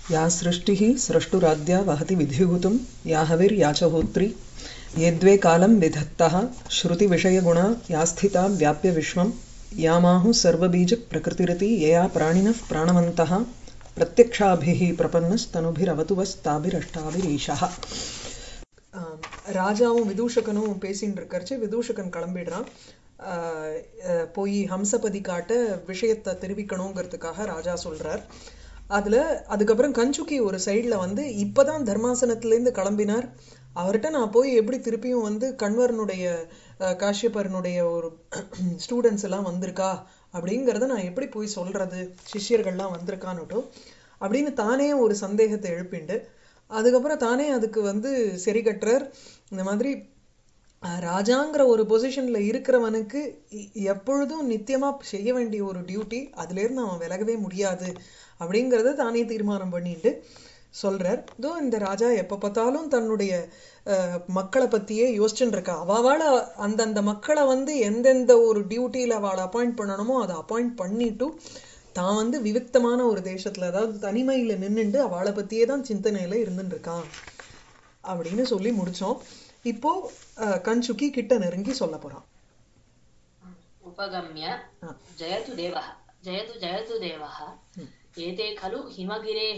या सृष्टिः स्रष्टुराद्या वहति विधिभूतं या हविर्या च होत्री यद्वे कालं विधत्तः श्रुतिविषयगुणा या स्थिता व्याप्य विश्वं यामाहुः सर्वबीजप्रकृतिरिति यया प्राणिनः प्राणवन्तः प्रत्यक्षाभिः प्रपन्नस्तनुभिरवतु वस्ताभिरष्टाभिरीशः ஆம், ராஜாவும் விதூஷகனும் பேசின்னு இருக்கறச்சு விதூஷகன் கிளம்பிடுறான் ஆஹ் அஹ் போய் ஹம்சபதி காட்ட விஷயத்தை தெரிவிக்கணுங்கிறதுக்காக ராஜா சொல்றார் அதுல அதுக்கப்புறம் கஞ்சுக்கி ஒரு சைடுல வந்து இப்பதான் தர்மாசனத்திலேருந்து கிளம்பினார் அவர்கிட்ட நான் போய் எப்படி திருப்பியும் வந்து கண்வரனுடைய அஹ், காஷ்யபரனுடைய ஒரு ஸ்டூடெண்ட்ஸ் எல்லாம் வந்திருக்கா அப்படிங்கிறத நான் எப்படி போய் சொல்றது சிஷ்யர்கள்லாம் வந்திருக்கான்னுட்டும் அப்படின்னு தானே ஒரு சந்தேகத்தை எழுப்பிண்டு அதுக்கப்புறம் தானே அதுக்கு வந்து சரி கட்டுறார் இந்த மாதிரி அஹ், ராஜாங்கிற ஒரு பொசிஷன்ல இருக்கிறவனுக்கு இ- எப்பொழுதும் நித்தியமா செய்ய வேண்டிய ஒரு டியூட்டி அதுல இருந்து அவன் விலகவே முடியாது அப்படிங்கறத தானே தீர்மானம் பண்ணிட்டு சொல்றார் இதோ இந்த ராஜா எப்ப பார்த்தாலும் தன்னுடைய அஹ், மக்களை பத்தியே யோசிச்சுட்டு இருக்கா அவாவால அந்தந்த மக்களை வந்து எந்தெந்த ஒரு டியூட்டியில அவளை அப்பாயிண்ட் பண்ணணுமோ அதை அப்பாயிண்ட் பண்ணிட்டு தான் வந்து விவிக்தமான ஒரு தேசத்துல அதாவது தனிமையில நின்னுண்டு அவளை பத்தியே தான் சிந்தனையில இருந்துட்டு இருக்கான் அப்படின்னு சொல்லி முடிச்சோம் இப்போ அஹ், கஞ்சுக்கி கிட்ட நெருங்கி சொல்ல போறான் उपगम्य ஆ. जयतु देवः जयतु जयतु देवः एते खलु हिमगिरेः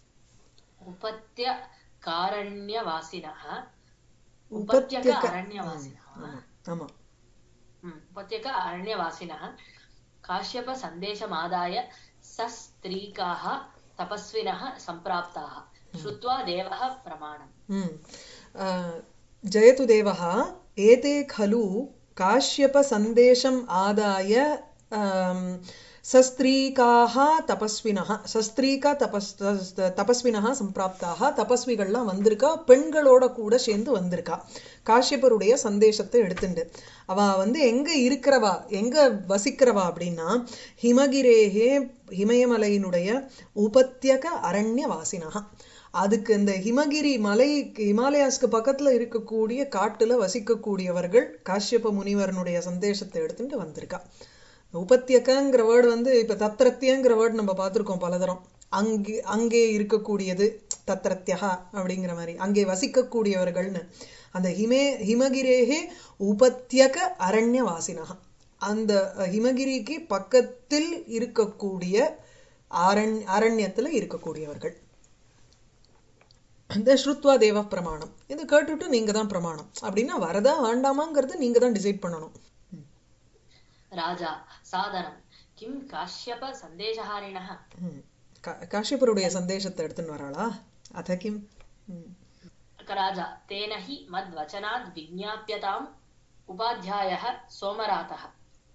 उपत्यकारण्यवासिनः उपत्यक உபத்யக अरण्यवासिनः ஆமா ஆமா हम्म, उपत्यक अरण्यवासिनः काश्यपसन्देशमादाय सस्त्रीकाः तपस्विनः सम्प्राप्ताः श्रुत्वा देवः प्रमाणम् ம். அஹ், ஜெயது தேவः ஏதே खलु काश्यपसन्देशम् आदाय அம், சஸ்திரீகாக தபஸ்வினः சஸ்திரீகா தபஸ் தபஸ்வினः சம்பிராப்தாக தபஸ்விகள்லாம் வந்திருக்கா பெண்களோட கூட சேர்ந்து வந்திருக்கா காஷ்யபருடைய சந்தேசத்தை எடுத்துண்டு அவ வந்து எங்க இருக்கிறவா எங்க வசிக்கிறவா அப்படின்னா ஹிமகிரேகே ஹிமயமலையினுடைய உபத்தியக அரண்ய வாசினகா அதுக்கு இந்த ஹிமகிரி மலை ஹிமாலயாஸ்க்கு பக்கத்துல இருக்கக்கூடிய காட்டுல வசிக்கக்கூடியவர்கள் காஷ்யப முனிவரனுடைய சந்தேசத்தை எடுத்துட்டு வந்திருக்கா உபத்தியக்கங்கிற வேர்டு வந்து இப்ப தத்ரத்தியங்கிற வேர்டு நம்ம பார்த்திருக்கோம் பலதரம் அங்கே அங்கே இருக்கக்கூடியது தத்ரத்யா அப்படிங்கிற மாதிரி அங்கே வசிக்கக்கூடியவர்கள்னு அந்த ஹிமே ஹிமகிரேகே உபத்தியக அரண்ய வாசினகா அந்த ஹிமகிரிக்கு பக்கத்தில் இருக்கக்கூடிய ஆரண் அரண்யத்துல இருக்கக்கூடியவர்கள் இந்த ஸ்ருத்வா தேவ பிரமாணம் இது கேட்டுட்டு நீங்க தான் பிரமாணம் அப்படின்னா வரதா வேண்டாமாங்கிறது நீங்க தான் டிசைட் பண்ணணும் राजा सादरं किं काश्यपसन्देशहारिणः ம். கா- காஷ்யபருடைய சந்தேசத்தை எடுத்துன்னு வராளா அத கிம் ம். राजा तेन हि मद्वचनाद् विज्ञाप्यताम् उपाध्यायः सोमरातः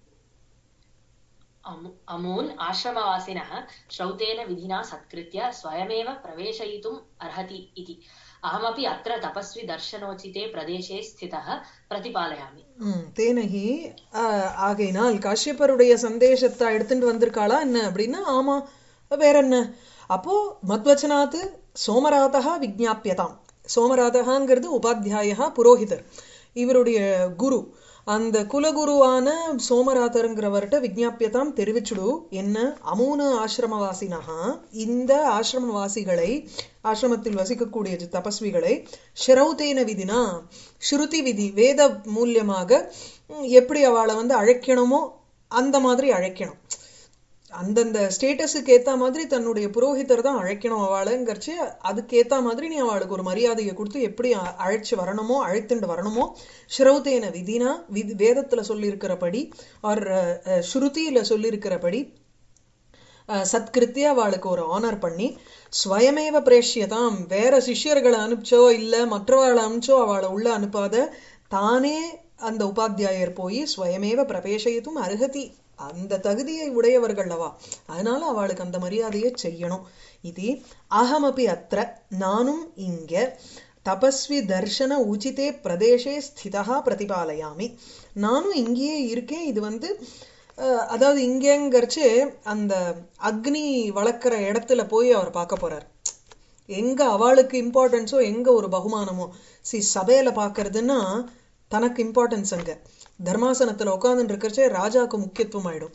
अमु- अमून् आश्रमवासिनः श्रौतेन विधिना सत्कृत्य स्वयमेव प्रवेशयितुम् अर्हति इति अहमपि अत्र तपस्वि दर्शनोचिते प्रदेशे स्थितः प्रतिपालयामि ம். தேனகி ஆஹ், ஆகையினால் காஷ்யபருடைய சந்தேசத்தை எடுத்துட்டு வந்திருக்காளா என்ன அப்படின்னா ஆமா வேற என்ன அப்போ மத்வச்சனாத்து சோமராதகா விஜாபியதாம் சோமராதகாங்கிறது உபாத்தியாயா புரோஹிதர் இவருடைய குரு அந்த குலகுருவான சோமராதருங்கிறவர்கிட்ட விஜாபியதாம் தெரிவிச்சுடு என்ன அமூன ஆசிரமவாசினஹா இந்த ஆசிரமவாசிகளை ஆசிரமத்தில் வசிக்கக்கூடிய ஜ- தபஸ்விகளை ஷிரௌதேன விதினா ஸ்ருதி விதி வேத மூலியமாக ம், எப்படி அவளை வந்து அழைக்கணுமோ அந்த மாதிரி அழைக்கணும் அந்தந்த ஸ்டேட்டஸுக்கு ஏத்த மாதிரி தன்னுடைய புரோஹிதர் தான் அழைக்கணும் அவளைங்கிறச்சு அதுக்கு ஏத்த மாதிரி நீ அவளுக்கு ஒரு மரியாதையை கொடுத்து எப்படி அ- அழைச்சு வரணுமோ அழைத்துண்டு வரணுமோ ஸ்ரௌதேன விதினா விதி வேதத்துல சொல்லியிருக்கிறபடி ஆர் ஸ்ருதியில சொல்லியிருக்கிறபடி அஹ், சத்கிருத்திய அவளுக்கு ஒரு ஆனர் பண்ணி ஸ்வயமேவ பிரேஷ்யதாம் வேற சிஷ்யர்களை அனுப்பிச்சோ இல்ல மற்றவர்களை அனுப்பிச்சோ அவளை உள்ள அனுப்பாத தானே அந்த உபாத்தியாயர் போய் ஸ்வயமேவ பிரவேசயித்தும் அருகதி அந்த தகுதியை உடையவர்கள் அவா அதனால அவளுக்கு அந்த மரியாதையை செய்யணும் இது அகமபி அத்திர நானும் இங்க தபஸ்வி தர்ஷன உச்சிதே பிரதேசே ஸ்திதா பிரதிபாலயாமி நானும் இங்கேயே இருக்கேன் இது வந்து அஹ், அதாவது இங்கேங்கிறச்சு அந்த அக்னி வளர்க்குற இடத்துல போய் அவர் பார்க்க போறார் எங்க அவளுக்கு இம்பார்ட்டன்ஸோ எங்க ஒரு பகுமானமோ சி சபையில பாக்குறதுன்னா தனக்கு இம்பார்ட்டன்ஸ் அங்க தர்மாசனத்துல உட்கார்ந்துட்டு இருக்கிறச்சே ராஜாக்கு முக்கியத்துவம் ஆயிடும்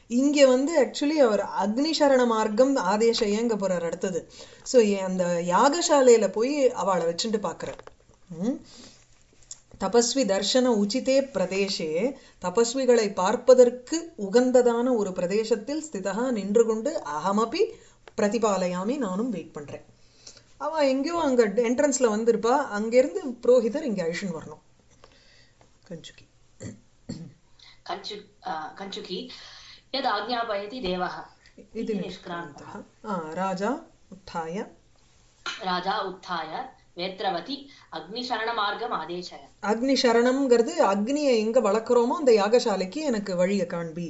இங்க வந்து ஆக்சுவலி அவர் அக்னிசரண மார்க்கம் ஆதேச ஏங்க போறார் அடுத்தது ஸோ அந்த யாகசாலையில போய் அவளை வச்சுட்டு பார்க்கறார் ம் தபஸ்வி தர்ஷன உச்சிதே பிரதேசே தபஸ்விகளை பார்ப்பதற்கு உகந்ததான ஒரு பிரதேசத்தில் ஸ்திதா நின்று கொண்டு அகமபி பிரதிபாலயாமி நானும் வெயிட் பண்றேன் அவ எங்கேயோ அங்க என்ட்ரன்ஸ்ல வந்திருப்பா அங்கிருந்து புரோஹிதர் இங்க அழிஷன் வரணும் கஞ்சுகி कञ्चु आ, कञ्चुकी यद् आज्ञापयति देवः இது इति निष्क्रान्तः ஆ, ராஜா உத்தாய राजा उत्थाय वेत्रवती अग्निशरणमार्गम् आदेशय அக்னி சரணம்ங்கிறது அக்னியை எங்க வளர்க்குறோமோ அந்த யாகசாலைக்கு எனக்கு வழியை காண்பி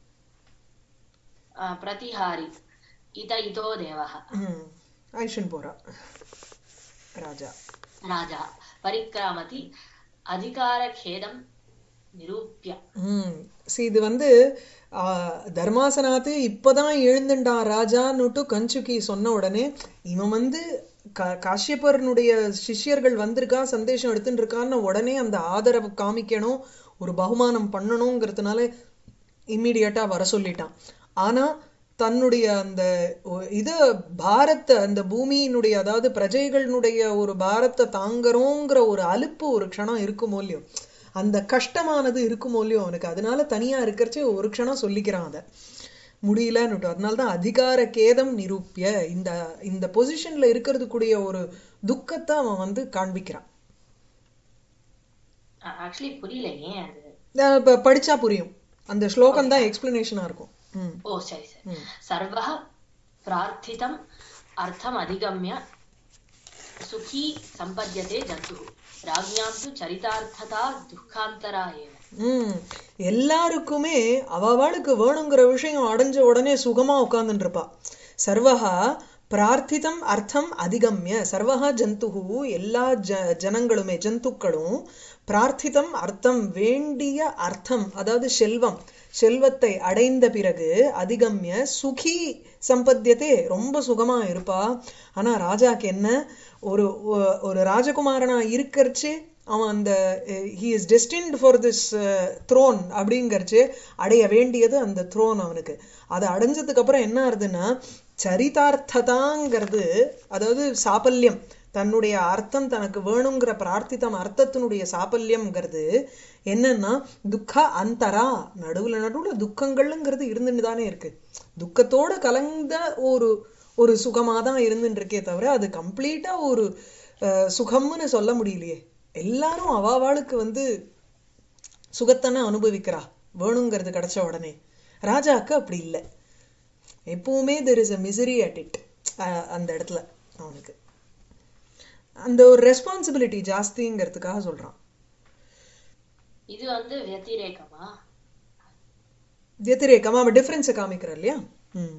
आ, प्रतिहारि इत इतो देवः ம் ஐஷன் போறா ராஜா राजा परिक्रामति अधिकारखेदं निरूप्य ம் see இது வந்து ஆ, தர்மாசனாத்து இப்பதான் எழுந்துண்டான் ராஜான்னுட்டு கஞ்சுகி சொன்ன உடனே இவன் வந்து கா காஷ்யப்பரனுடைய சிஷ்யர்கள் வந்திருக்கா சந்தேஷம் எடுத்துட்டு இருக்கான்னு உடனே அந்த ஆதரவு காமிக்கணும் ஒரு பகுமானம் பண்ணணுங்கிறதுனால இம்மிடியட்டா வர சொல்லிட்டான் ஆனா தன்னுடைய அந்த ஒ- இது பாரத்தை அந்த பூமியினுடைய அதாவது பிரஜைகளினுடைய ஒரு பாரத்தை தாங்கறோங்கிற ஒரு அலுப்பு ஒரு க்ஷணம் இருக்குமோ இல்லையோ அந்த கஷ்டமானது இருக்குமோ இல்லையோ அவனுக்கு அதனால தனியா இருக்கிறச்சே ஒரு க்ஷணம் சொல்லிக்கிறான் அதை முடியலன்னுட்டு அதனால தான் அதிகார கேதம் நிரூபிய இந்த இந்த பொசிஷன்ல இருக்கிறதுக்குடைய ஒரு துக்கத்தை அவன் வந்து காண்பிக்கிறான் ஆக்சுவலி புரியல ஏன் அது அஹ் இப்ப படிச்சா புரியும் அந்த ஸ்லோகம் தான் எக்ஸ்பிளனேஷனா இருக்கும் ம் ஓ சரி சரி ம். सर्वः प्रार्थितम् अर्थम् अधिगम्य सुखी सम्पद्यते जन्तुः राज्ञां तु चरितार्थता दुःखान्तरा एव ம் எல்லாருக்குமே அவளுக்கு வேணுங்கிற விஷயம் அடைஞ்ச உடனே சுகமா உட்கார்ந்துட்டு இருப்பா சர்வஹா பிரார்த்திதம் அர்த்தம் அதிகம்ய சர்வஹா ஜந்துஹு எல்லா ஜ ஜனங்களுமே ஜந்துக்களும் பிரார்த்திதம் அர்த்தம் வேண்டிய அர்த்தம் அதாவது செல்வம் செல்வத்தை அடைந்த பிறகு அதிகம்ய சுகி சம்பத்தியத்தே ரொம்ப சுகமா இருப்பா ஆனா ராஜாக்கு என்ன ஒரு ஒ- ஒரு ராஜகுமாரனா இருக்கறச்சே அவன் அந்த he is destined for this throne அப்படிங்கறச்சு அடைய வேண்டியது அந்த த்ரோன் அவனுக்கு அதை அடைஞ்சதுக்கு அப்புறம் என்ன ஆறுதுன்னா சரிதார்த்ததாங்கிறது அதாவது சாபல்யம் தன்னுடைய அர்த்தம் தனக்கு வேணுங்கிற பிரார்த்தித்தம் அர்த்தத்தினுடைய சாபல்யம்ங்கிறது என்னன்னா துக்க அந்தரா நடுவுல நடுவுல துக்கங்கள்ங்கிறது இருந்துட்டு தானே இருக்கு துக்கத்தோட கலந்த ஒரு ஒரு சுகமா தான் இருந்துட்டு இருக்கே தவிர அது கம்ப்ளீட்டா ஒரு அஹ், சுகம்னு சொல்ல முடியலையே எல்லாரும் அவாவாளுக்கு வந்து சுகத்தானே அனுபவிக்கிறா வேணுங்கிறது கிடைச்ச உடனே ராஜாக்கு அப்படி இல்லை எப்பவுமே there is a misery at it அந்த இடத்துல அவனுக்கு அந்த ஒரு ரெஸ்பான்சிபிலிட்டி ஜாஸ்திங்கிறதுக்காக சொல்றான் இது வந்து व्यतिरेकமா व्यतिरेकமா அவன் டிஃபரன்ஸை காமிக்கிற இல்லையா ம்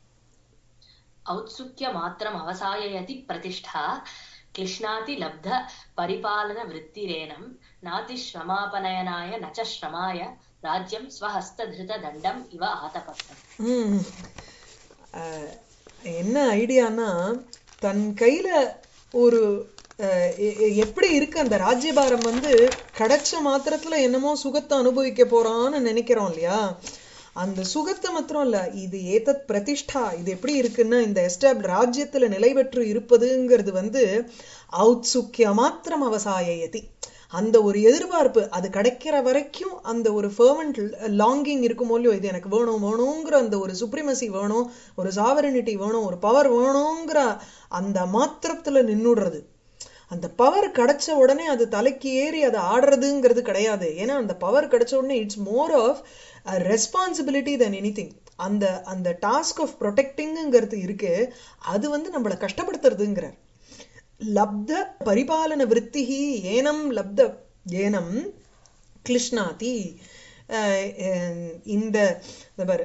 औत्सुक्यमात्रम् अवसाययति प्रतिष्ठा क्लिश्नाति लब्ध परिपालनवृत्तिरेनं नाति श्रमापनयनाय न च श्रमाय राज्यं स्वहस्तधृतदण्डम् इव आतपत्रम् ம். அஹ், என்ன ஐடியானா தன் கையில ஒரு அஹ், எ- எ- எப்படி இருக்கு அந்த ராஜ்யபாரம் வந்து கிடைச்ச மாத்திரத்துல என்னமோ சுகத்தை அனுபவிக்க போறான்னு நினைக்கிறோம் இல்லையா அந்த சுகத்தை மாத்திரம் இல்ல இது ஏதத் பிரதிஷ்டா இது எப்படி இருக்குன்னா இந்த எஸ்டாப் ராஜ்யத்துல நிலை பெற்று இருப்பதுங்கிறது வந்து ஔத்சுக்கிய மாத்திரம் அவசாயயதி அந்த ஒரு எதிர்பார்ப்பு அது கிடைக்கிற வரைக்கும் அந்த ஒரு ஃபர்வெண்ட் லாங்கிங் இருக்குமோ இல்லையோ இது எனக்கு வேணும் வேணுங்கிற அந்த ஒரு சுப்ரிமசி வேணும் ஒரு சாவரனிட்டி வேணும் ஒரு பவர் வேணுங்கிற அந்த மாத்திரத்துல நின்னுடுறது அந்த பவர் கிடைச்ச உடனே அது தலைக்கு ஏறி அது ஆடுறதுங்கிறது கிடையாது ஏன்னா அந்த பவர் கிடைச்ச உடனே it's more of responsibility then anything அந்த அந்த டாஸ்க் ஆஃப் ப்ரொடெக்டிங்கிறது இருக்கு அது வந்து நம்மளை கஷ்டப்படுத்துறதுங்கிறார் லப்த பரிபாலன விற்த்திஹி ஏனம் லப்த ஏனம் கிளிஷ்ணாதி அஹ் அஹ் இந்த இந்த பாரு,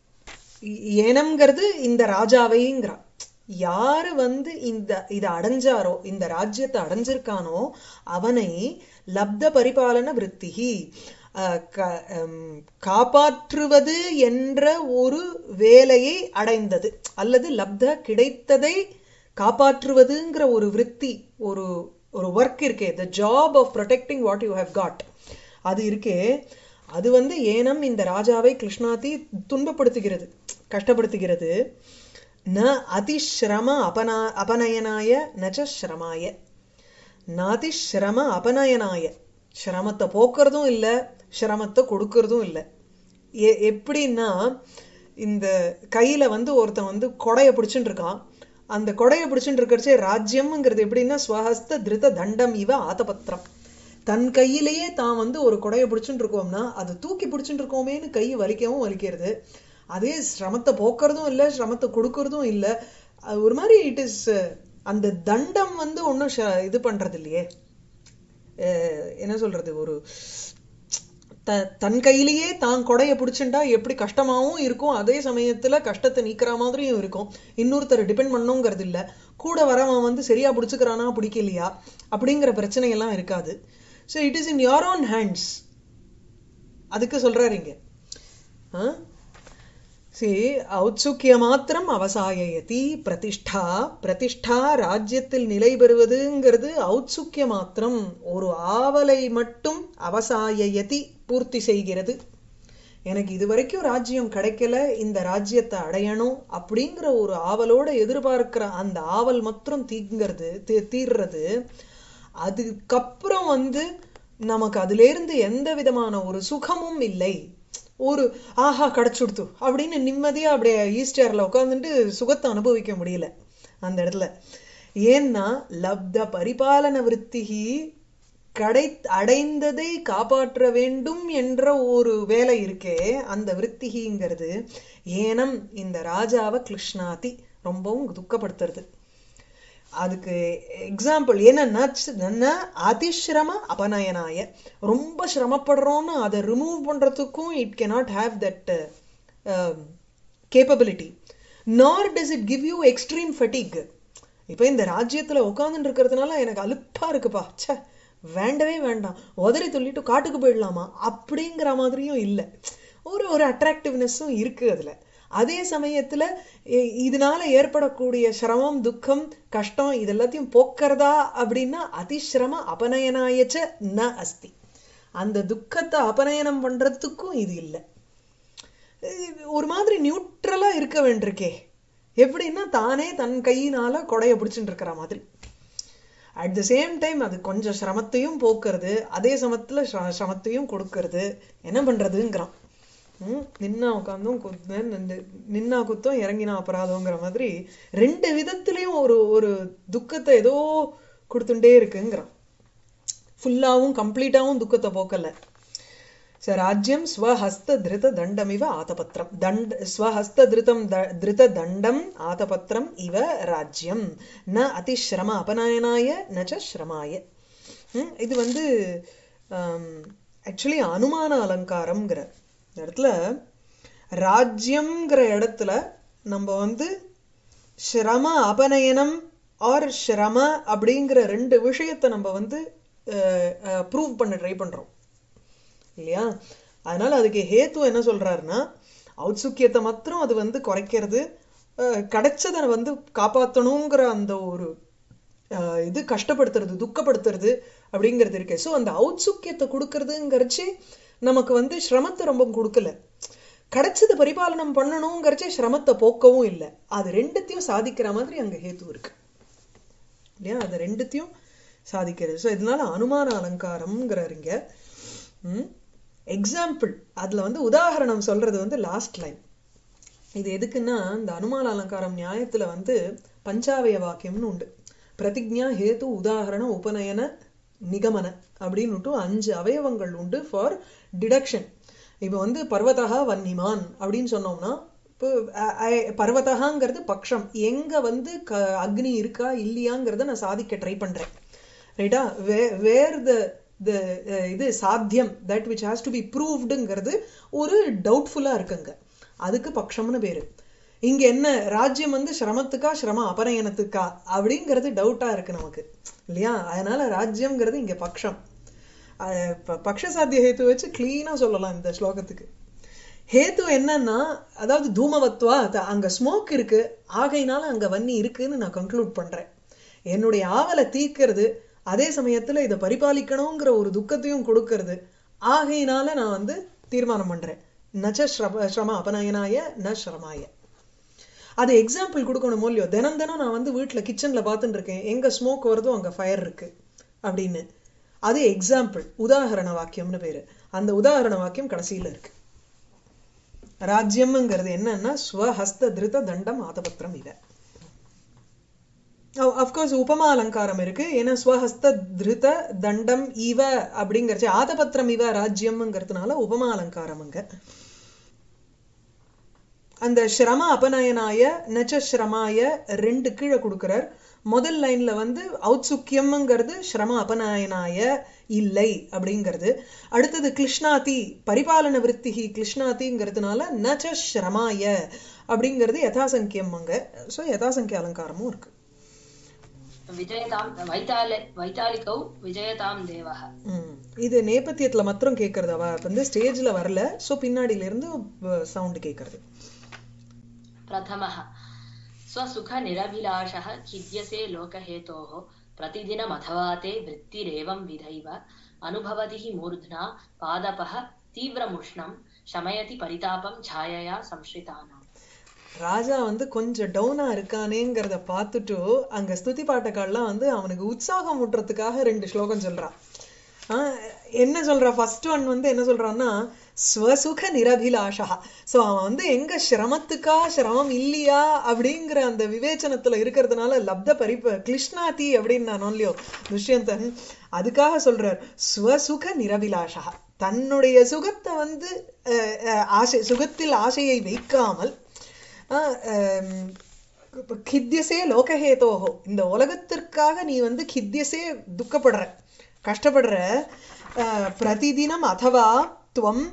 ஏனம்ங்கிறது இந்த ராஜாவைங்கிறா யாரு வந்து இந்த இதை அடைஞ்சாரோ இந்த ராஜ்யத்தை அடைஞ்சிருக்கானோ அவனை லப்த பரிபாலன விற்த்திகி அஹ், க- ஹம், காப்பாற்றுவது என்ற ஒரு வேலையை அடைந்தது அல்லது லப்த கிடைத்ததை காப்பாற்றுவதுங்கிற ஒரு விற்பி ஒரு ஒரு ஒர்க் இருக்கே the job of protecting what you have got அது இருக்கே அது வந்து ஏனம் இந்த ராஜாவை கிருஷ்ணாதி துன்பப்படுத்துகிறது கஷ்டப்படுத்துகிறது ந அதிஸ்ரம அபனா அபநயனாய நச்ச ஸ்ரமாய நாதி ஸ்ரம அபநயனாய சிரமத்தை போக்குறதும் இல்ல சிரமத்தை கொடுக்கறதும் இல்ல எ- எப்படின்னா இந்த கையில வந்து ஒருத்தன் வந்து கொடைய பிடிச்சுட்டு இருக்கான் அந்த கொடைய பிடிச்சுட்டு இருக்கிறச்சே ராஜ்யம்ங்கிறது எப்படின்னா ஸ்வஹஸ்த திருத தண்டம் இவ ஆதபத்திரம் தன் கையிலேயே தான் வந்து ஒரு கொடைய பிடிச்சுட்டு இருக்கோம்னா அது தூக்கி பிடிச்சுட்டு இருக்கோமேன்னு கை வலிக்கவும் வலிக்கிறது அதே சிரமத்தை போக்குறதும் இல்ல சிரமத்தை கொடுக்கறதும் இல்ல அது ஒரு மாதிரி இட் இஸ் அந்த தண்டம் வந்து ஒன்றும் இது பண்றது இல்லையே அஹ் என்ன சொல்றது ஒரு த தன் கையிலேயே தான் கொடைய பிடிச்சுண்டா எப்படி கஷ்டமாவும் இருக்கும் அதே சமயத்துல கஷ்டத்தை நீக்கிற மாதிரியும் இருக்கும் இன்னொருத்தர் டிபெண்ட் பண்ணுங்கிறது இல்ல கூட வரவன் வந்து சரியா பிடிச்சுக்கிறானா பிடிக்கலையா அப்படிங்கிற பிரச்சனை எல்லாம் இருக்காது so it is in your own hands அதுக்கு சொல்றாரு இங்க ஆ? see ஔத்சுக்கிய மாத்திரம் அவசாயயதி பிரதிஷ்டா பிரதிஷ்டா ராஜ்யத்தில் நிலை பெறுவதுங்கிறது ஔத்சுக்கிய மாத்திரம் ஒரு ஆவலை மட்டும் அவசாயயதி பூர்த்தி செய்கிறது எனக்கு இதுவரைக்கும் ராஜ்யம் கிடைக்கல இந்த ராஜ்யத்தை அடையணும் அப்படிங்கிற ஒரு ஆவலோட எதிர்பார்க்கிற அந்த ஆவல் மாத்திரம் தீங்கிறது தீ- தீர்றது அதுக்கப்புறம் வந்து நமக்கு அதுல இருந்து எந்த விதமான ஒரு சுகமும் இல்லை ஒரு ஆஹா கிடைச்சுடுத்து அப்படின்னு நிம்மதியா அப்படியே ஈஸ்டர்ல உட்காந்துட்டு சுகத்தை அனுபவிக்க முடியல அந்த இடத்துல ஏன்னா லப்த பரிபாலன விருத்திகி கடை அடைந்ததை காப்பாற்ற வேண்டும் என்ற ஒரு வேலை இருக்கே அந்த விருத்திகிங்கிறது ஏனம் இந்த ராஜாவை கிருஷ்ணாதி ரொம்பவும் துக்கப்படுத்துறது அதுக்கு எக்ஸாம்பிள் என்னன்னா அதிசிரம அபநயனாய ரொம்ப சிரமப்படுறோம்னு அதை ரிமூவ் பண்றதுக்கும் it cannot have that capability nor does it give you extreme fatigue இப்போ இந்த ராஜ்யத்துல உட்கார்ந்துட்டு இருக்கிறதுனால எனக்கு அலுப்பா இருக்குப்பா ச்சே வேண்டவே வேண்டாம் உதறி சொல்லிட்டு காட்டுக்கு போயிடலாமா அப்படிங்கிற மாதிரியும் இல்லை ஒரு ஒரு அட்ராக்டிவ்னஸும் இருக்கு அதுல அதே சமயத்துல இ- இதனால ஏற்படக்கூடிய சிரமம் துக்கம் கஷ்டம் இது எல்லாத்தையும் போக்குறதா அப்படின்னா அதிசிரம அபநயனாயச்ச ந அஸ்தி அந்த துக்கத்தை அபநயனம் பண்றதுக்கும் இது இல்லை இது ஒரு மாதிரி நியூட்ரலா இருக்க வேண்டியிருக்கே எப்படின்னா தானே தன் கையினால கொடைய பிடிச்சுட்டு இருக்கிற மாதிரி அட் த சேம் டைம் அது கொஞ்சம் சிரமத்தையும் போக்குறது அதே சமத்துல சிர- சிரமத்தையும் கொடுக்கறது என்ன பண்றதுங்கிறான் ம், நின்னா உட்காந்தும் குத்தேன் நின்னா குத்தம் இறங்கினா அபராதங்கிற மாதிரி ரெண்டு விதத்திலையும் ஒரு ஒரு துக்கத்தை ஏதோ கொடுத்துட்டே இருக்குங்கிறான் ஃபுல்லாவும் கம்ப்ளீட்டாவும் துக்கத்தை போக்கல ச ராஜ்யம் ஸ்வஹஸ்த திருத தண்டமிவ ஆதபத்திரம் தண்ட ஸ்வஹஸ்த திருதம் த- திருத தண்டம் ஆதபத்திரம் இவ ராஜ்யம் ந அதிஸ்ரம அபநயனாய நச்ச ஸ்ரமாய ம், இது வந்து ஆக்சுவலி அனுமான அலங்காரம்ங்கிற இந்த இடத்துல ராஜ்யம்ங்கிற இடத்துல நம்ம வந்து ஸ்ரம அபநயனம் ஆர் ஸ்ரம அப்படிங்கிற ரெண்டு விஷயத்தை நம்ம வந்து ப்ரூவ் பண்ண ட்ரை பண்றோம் இல்லையா அதனால அதுக்கு ஹேத்து என்ன சொல்றாருன்னா ஔத்சுக்கியத்தை மாத்திரம் அது வந்து குறைக்கிறது அஹ், கிடைச்சதை வந்து காப்பாத்தணுங்கிற அந்த ஒரு அஹ், இது கஷ்டப்படுத்துறது துக்கப்படுத்துறது அப்படிங்கிறது இருக்கு ஸோ அந்த ஔத்சுக்கியத்தை கொடுக்கறதுங்கிறச்சே நமக்கு வந்து சிரமத்தை ரொம்ப கொடுக்கல கிடைச்சது பரிபாலனம் பண்ணணுங்கிறச்சே சிரமத்தை போக்கவும் இல்லை அது ரெண்டுத்தையும் சாதிக்கிற மாதிரி அங்க ஹேத்து இருக்கு இல்லையா அது ரெண்டுத்தையும் சாதிக்கிறது ஸோ இதனால அனுமான அலங்காரம்ங்கிறாரு இங்க ம் எக்ஸாம்பிள் அதுல வந்து உதாரணம் சொல்றது வந்து லாஸ்ட் லைன் இது எதுக்குன்னா இந்த அனுமான அலங்காரம் நியாயத்துல வந்து பஞ்சாவய வாக்கியம்னு உண்டு பிரதிஜ்ஞா ஹேது உதாகரண உபநயன நிகமன அப்படின்னுட்டு அஞ்சு அவயவங்கள் உண்டு ஃபார் டிடக்ஷன் இப்போ வந்து பர்வதா வன்னிமான் அப்படின்னு சொன்னோம்னா இப்போ அ- அ- பர்வதகாங்கிறது பக்ஷம் எங்க வந்து க அக்னி இருக்கா இல்லையாங்கிறத நான் சாதிக்க ட்ரை பண்றேன் ரைட்டா வே வேர் த த இது சாத்தியம் that which has to be ப்ரூவ்டுங்கிறது ஒரு டவுட்ஃபுல்லா இருக்குங்க அதுக்கு பக்ஷம்னு பேரு இங்க என்ன ராஜ்யம் வந்து சிரமத்துக்கா சிரம அபநயனத்துக்கா அப்படிங்கிறது டவுட்டா இருக்கு நமக்கு இல்லையா அதனால ராஜ்யம்ங்கிறது இங்க பக்ஷம் அஹ் ப- பக்ஷ சாத்திய ஹேத்து வச்சு கிளீனா சொல்லலாம் இந்த ஸ்லோகத்துக்கு ஹேத்து என்னன்னா அதாவது தூமவத்வா அது- அங்க ஸ்மோக் இருக்கு ஆகையினால அங்க வன்னி இருக்குன்னு நான் கன்க்ளூட் பண்றேன் என்னுடைய ஆவலை தீர்க்கிறது அதே சமயத்துல இதை பரிபாலிக்கணுங்கிற ஒரு துக்கத்தையும் கொடுக்கறது ஆகையினால நான் வந்து தீர்மானம் பண்றேன் நச்ச ஸ்ரம ஸ்ரம அபநயனாய ந ஸ்ரமாய அது எக்ஸாம்பிள் கொடுக்கணும் இல்லையோ தினம் தினம் நான் வந்து வீட்டுல கிச்சன்ல பார்த்துட்டு இருக்கேன் எங்க ஸ்மோக் வருதோ அங்க ஃபயர் இருக்கு அப்படின்னு அது எக்ஸாம்பிள் உதாகரண வாக்கியம்னு பேரு அந்த உதாகரண வாக்கியம் கடைசியில இருக்கு ராஜ்யம்ங்கிறது என்னன்னா ஸ்வஹஸ்த திருத தண்டம் ஆதபத்திரம் இத அஃப்கோர்ஸ் உபமா அலங்காரம் இருக்கு ஏன்னா ஸ்வஹஸ்த திருத தண்டம் இவ அப்படிங்கறச்சு ஆதபத்திரம் இவ ராஜ்யம்ங்கிறதுனால உபமா அலங்காரம் அங்க அந்த ஸ்ரம அபநயனாய நச்ச ஸ்ரமாய ரெண்டு கீழே கொடுக்கிறார் முதல் லைன்ல வந்து ஔத்சுக்கியம்ங்கிறது ஸ்ரம அபநயனாய இல்லை அப்படிங்கிறது அடுத்தது கிருஷ்ணாதி பரிபாலன விற்த்திகி கிருஷ்ணாதிங்கிறதுனால நச்ச ஸ்ரமாய அப்படிங்கிறது யதாசங்கியம் அங்க ஸோ யதாசங்கிய அலங்காரமும் இருக்கு விஜயதாம் வைத்தால வைத்தாலிகௌ விஜயதாம் தேவः ம். இது நேபத்தியத்துல மாத்திரம் கேட்கறது அவ வந்து ஸ்டேஜ்ல வரல ஸோ பின்னாடியில இருந்து சவுண்ட் கேட்கறது प्रथमः स्वसुखनिरभिलाषः खिद्यसे लोकहेतोः प्रतिदिनमथवा ते वृत्तिरेवं विधैव अनुभवति हि मूर्ध्ना पादपः तीव्रमुष्णं शमयति परितापं छायया संश्रितानाम् ராஜா வந்து கொஞ்சம் டவுனா இருக்கானேங்கிறத பார்த்துட்டு அங்க ஸ்துதி பாட்டக்கால்லாம் வந்து அவனுக்கு உற்சாகம் ஊட்டுறதுக்காக ரெண்டு ஸ்லோகம் சொல்றான் ஆஹ் என்ன சொல்றா ஃபர்ஸ்ட் ஒன் வந்து என்ன சொல்றான்னா ஸ்வசுக நிரபிலாஷா சோ அவன் வந்து எங்க சிரமத்துக்கா சிரமம் இல்லையா அப்படிங்கிற அந்த விவேச்சனத்துல இருக்கிறதுனால லப்த பரிப்ப கிருஷ்ணாதி அப்படின்னு நான் இல்லையோ துஷ்யந்தன் அதுக்காக சொல்றார் ஸ்வசுக நிரபிலாஷா தன்னுடைய சுகத்தை வந்து அஹ், அஹ், ஆசை சுகத்தில் ஆசையை வைக்காமல் ஆஹ், ஆம், இப்ப கித்தியசே லோகஹேதோஹோ இந்த உலகத்திற்காக நீ வந்து கித்தியசே துக்கப்படுற கஷ்டப்படுற ஆஹ், பிரதிதினம் அதவா துவம்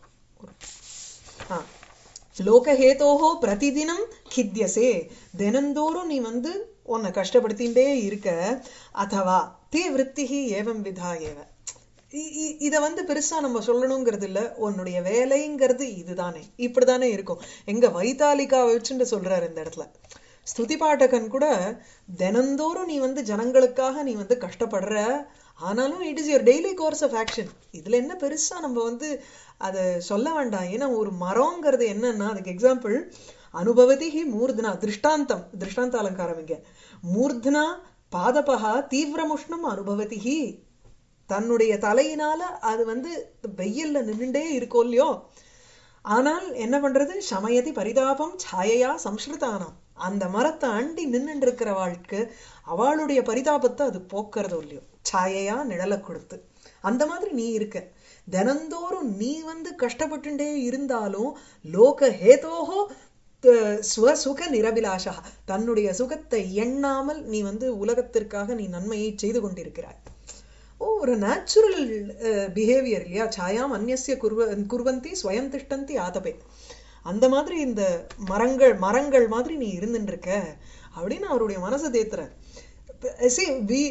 ஆ, லோகஹேதோஹோ பிரதிதினம் கித்தியசே தினந்தோறும் நீ வந்து உன்னை கஷ்டப்படுத்திண்டே இருக்க அதவா தே விற்த்திகி ஏவம் விதா ஏவ இ- இ- இத வந்து பெருசா நம்ம சொல்லணுங்கிறது இல்ல உன்னுடைய வேலைங்கிறது இதுதானே இப்படிதானே இருக்கும் எங்க வைத்தாலிகா வச்சுட்டு சொல்றாரு இந்த இடத்துல ஸ்துதி பாட்டகன் கூட தினந்தோறும் நீ வந்து ஜனங்களுக்காக நீ வந்து கஷ்டப்படுற ஆனாலும் it is your daily course of action இதுல என்ன பெருசா நம்ம வந்து அதை சொல்ல வேண்டாம் ஏன்னா ஒரு மரம்ங்கிறது என்னன்னா அதுக்கு எக்ஸாம்பிள் அனுபவதி ஹி மூர்தனா திருஷ்டாந்தம் திருஷ்டாந்த அலங்காரம் இங்க மூர்தனா பாதபகா தீவிரமுஷ்ணம் அனுபவதி ஹி தன்னுடைய தலையினால அது வந்து வெயில்ல நின்னுட்டே இருக்கோ இல்லையோ ஆனால் என்ன பண்றது சமயதி பரிதாபம் சாயையா சம்ஸ்கிருதானாம் அந்த மரத்தை அண்டி நின்னுட்டு இருக்கிற வாழ்க்கை அவளுடைய பரிதாபத்தை அது போக்குறதோ இல்லையோ சாயையா நிழலை கொடுத்து அந்த மாதிரி நீ இருக்க தினந்தோறும் நீ வந்து கஷ்டப்பட்டுட்டே இருந்தாலும் லோக ஹேதோஹோ த- ஸ்வசுக நிரபிலாஷா தன்னுடைய சுகத்தை எண்ணாமல் நீ வந்து உலகத்திற்காக நீ நன்மையை செய்து கொண்டிருக்கிறாய் ஓ ஒரு நேச்சுரல் பிஹேவியர் இல்லையா சாயாம் அந்நிய குர்வ குர்வந்தி ஸ்வயம் திஷ்டந்தி ஆதபே அந்த மாதிரி இந்த மரங்கள் மரங்கள் மாதிரி நீ இருந்துட்டு இருக்க அப்படின்னு அவருடைய மனசை தேத்துற see we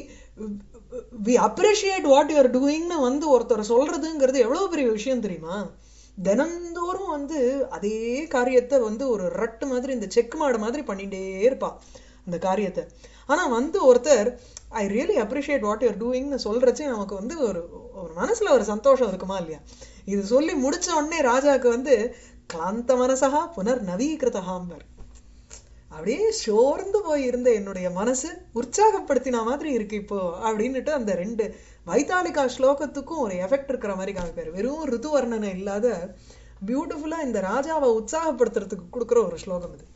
we appreciate what you're டூயிங்னு வந்து ஒருத்தர் சொல்றதுங்கிறது எவ்வளவு பெரிய விஷயம் தெரியுமா தினந்தோறும் வந்து அதே காரியத்தை வந்து ஒரு ரட்டு மாதிரி இந்த செக் மாடு மாதிரி பண்ணிட்டே இருப்பா அந்த காரியத்தை ஆனா வந்து ஒருத்தர் I really appreciate what you're டூயிங்னு சொல்றச்சே நமக்கு வந்து ஒரு ஒரு மனசுல ஒரு சந்தோஷம் இருக்குமா இல்லையா இது சொல்லி முடிச்ச உடனே ராஜாக்கு வந்து கிளாந்த மனசகா புனர் நவீகிருதகாம்பர் அப்படியே சோர்ந்து போய் இருந்த என்னுடைய மனசு உற்சாகப்படுத்தின மாதிரி இருக்கு இப்போ அப்படின்னுட்டு அந்த ரெண்டு வைத்தாலிகா ஸ்லோகத்துக்கும் ஒரு எஃபெக்ட் இருக்கிற மாதிரி காமிப்பாரு வெறும் ரிது வர்ணனை இல்லாத பியூட்டிஃபுல்லா இந்த ராஜாவை உற்சாகப்படுத்துறதுக்கு கொடுக்குற ஒரு ஸ்லோகம் இது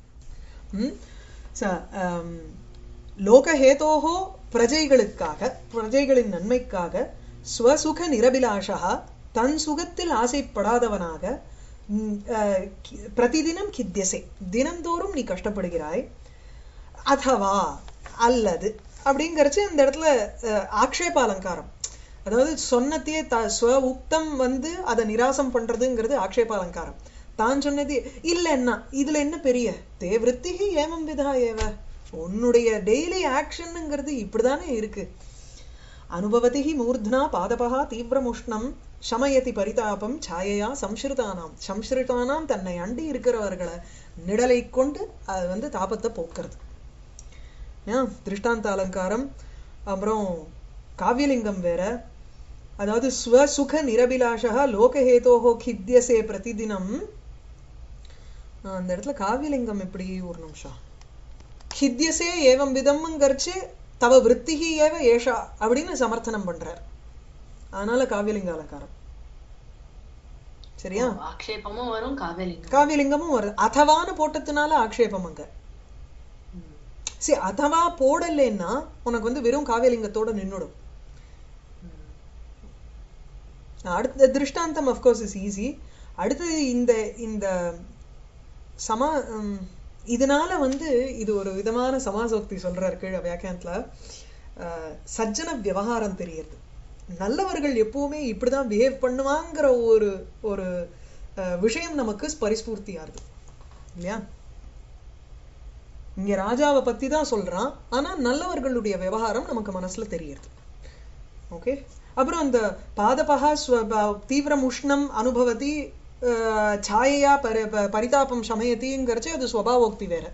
ம்? ச- ஆம், லோகஹேதோஹோ பிரஜைகளுக்காக பிரஜைகளின் நன்மைக்காக ஸ்வசுக நிரபிலாஷா தன் சுகத்தில் ஆசைப்படாதவனாக ம், அஹ், கி- பிரதிதினம் கித்தியசே தினந்தோறும் நீ கஷ்டப்படுகிறாய் அதவா அல்லது அப்படிங்கறச்சு இந்த இடத்துல அஹ், ஆக்ஷேப அலங்காரம் அதாவது சொன்னத்தையே த ஸ்வ உக்தம் வந்து அதை நிராசம் பண்றதுங்கிறது ஆக்ஷேப அலங்காரம் தான் சொன்னது இல்லைன்னா இதுல என்ன பெரிய தே விற்த்திகி ஏமம் விதா ஏவ உன்னுடைய டெய்லி ஆக்ஷனுங்கிறது இப்படிதானே இருக்கு அனுபவதி ஹி மூர்த்னா பாதபகா தீவிரமுஷ்ணம் சமயதி பரிதாபம் சாயையா சம்ஸ்ருதானாம் சம்ஸ்ருதானாம் தன்னை அண்டி இருக்கிறவர்களை நிழலை கொண்டு அது வந்து தாபத்தை போக்குறது ஏன் திருஷ்டாந்த அலங்காரம் அப்புறம் காவியலிங்கம் வேற அதாவது ஸ்வசுக நிரபிலாஷா லோகஹேதோஹோ கித்தியசே பிரதிதினம் ஆஹ் அந்த இடத்துல காவியலிங்கம் எப்படி ஒரு நிமிஷம் கித்தியசே ஏவம் விதம்ங்கிறச்சு தவ விற்த்திகி ஏவ ஏஷா அப்படின்னு சமர்த்தனம் பண்றார் அதனால காவியலிங்க அலங்காரம் சரியா ஆக்ஷேபமும் வரும் காவியலிங்கம் காவியலிங்கமும் வருது அதவான்னு போட்டதுனால ஆக்ஷேபம் அங்க ம். சரி அதவா போடலைன்னா உனக்கு வந்து வெறும் காவியலிங்கத்தோட நின்னுடும் ம். அடுத்த திருஷ்டாந்தம் அஃப்கோர்ஸ் இஸ் ஈஸி அடுத்தது இந்த இந்த சமா ம், இதனால வந்து இது ஒரு விதமான சமாசோக்தி சொல்றாரு கீழே வியாக்கியானத்துல அஹ், சஜ்ஜன விவகாரம் தெரியுது நல்லவர்கள் எப்பவுமே இப்படிதான் பிஹேவ் பண்ணுவாங்கிற ஒரு ஒரு அஹ், விஷயம் நமக்கு பரிஸ்பூர்த்தி ஆகுது இல்லையா இங்க ராஜாவை பத்தி தான் சொல்றான் ஆனா நல்லவர்களுடைய விவகாரம் நமக்கு மனசுல தெரியுது ஓகே அப்புறம் அந்த பாதபகா ஸ்வ- ப- தீவிரம் உஷ்ணம் அனுபவதி அஹ், சாயையா பரி ப- பரிதாபம் சமயத்திங்கிறச்சு அது ஸ்வபாவோக்தி வேற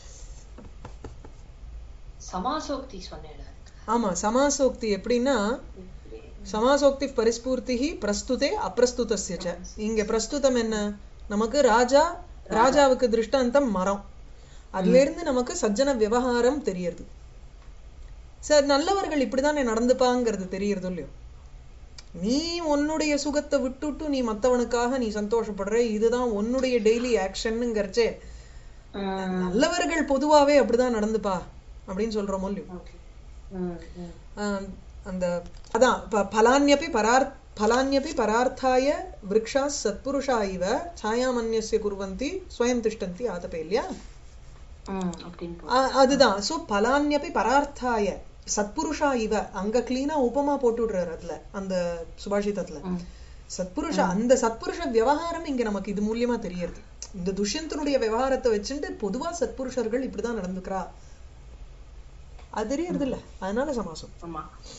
சமாசோக்தி சொன்னேன் ஆமா சமாசோக்தி எப்படின்னா சமாசோக்தி பரிஸ்பூர்த்தி பிரஸ்துதே அப்பிரஸ்துதஸ்ய ச இங்க பிரஸ்துதம் என்ன நமக்கு ராஜா ராஜாவுக்கு திருஷ்டாந்தம் மரம் அதுல இருந்து நமக்கு சஜ்ஜன விவகாரம் தெரியறது சார் நல்லவர்கள் இப்படிதானே நடந்துப்பாங்கிறது தெரியறது இல்லையோ நீ உன்னுடைய சுகத்தை விட்டுட்டு நீ மத்தவனுக்காக நீ சந்தோஷப்படுற இதுதான் உன்னுடைய டெய்லி ஆக்ஷனுங்கிறச்சே நல்லவர்கள் பொதுவாவே அப்படிதான் நடந்துப்பா அப்படின்னு சொல்றோமோ இல்லையோ ஆஹ் அந்த அதான் ப- பலான்யபி பரார் பலான்யபி பரார்த்தாய விரக்ஷா சத்புருஷா இவ சாயாமன்யஸ்ய குர்வந்தி ஸ்வயம் திஷ்டந்தி ஆதபே இல்லையா அப்படின்னு போ- ஆ- அதுதான் சோ பலான்யபி பரார்த்தாய சத்புருஷா இவ அங்க கிளீனா உபமா போட்டு விடுறாரு அதுல அந்த சுபாஷிதத்துல ம். சத்புருஷ அந்த சத்புருஷ விவகாரம் இங்க நமக்கு இது மூலியமா தெரியறது இந்த துஷ்யந்தனுடைய விவகாரத்தை வச்சுட்டு பொதுவா சத்புருஷர்கள் இப்படிதான் நடந்துக்கிறா அது தெரியறது இல்ல அதனால சமாசம் ஆமா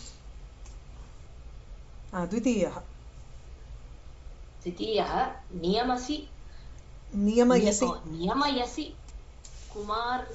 द्वितीयः द्वितीयः नियमसि नियमयसि नियमयसि कुमार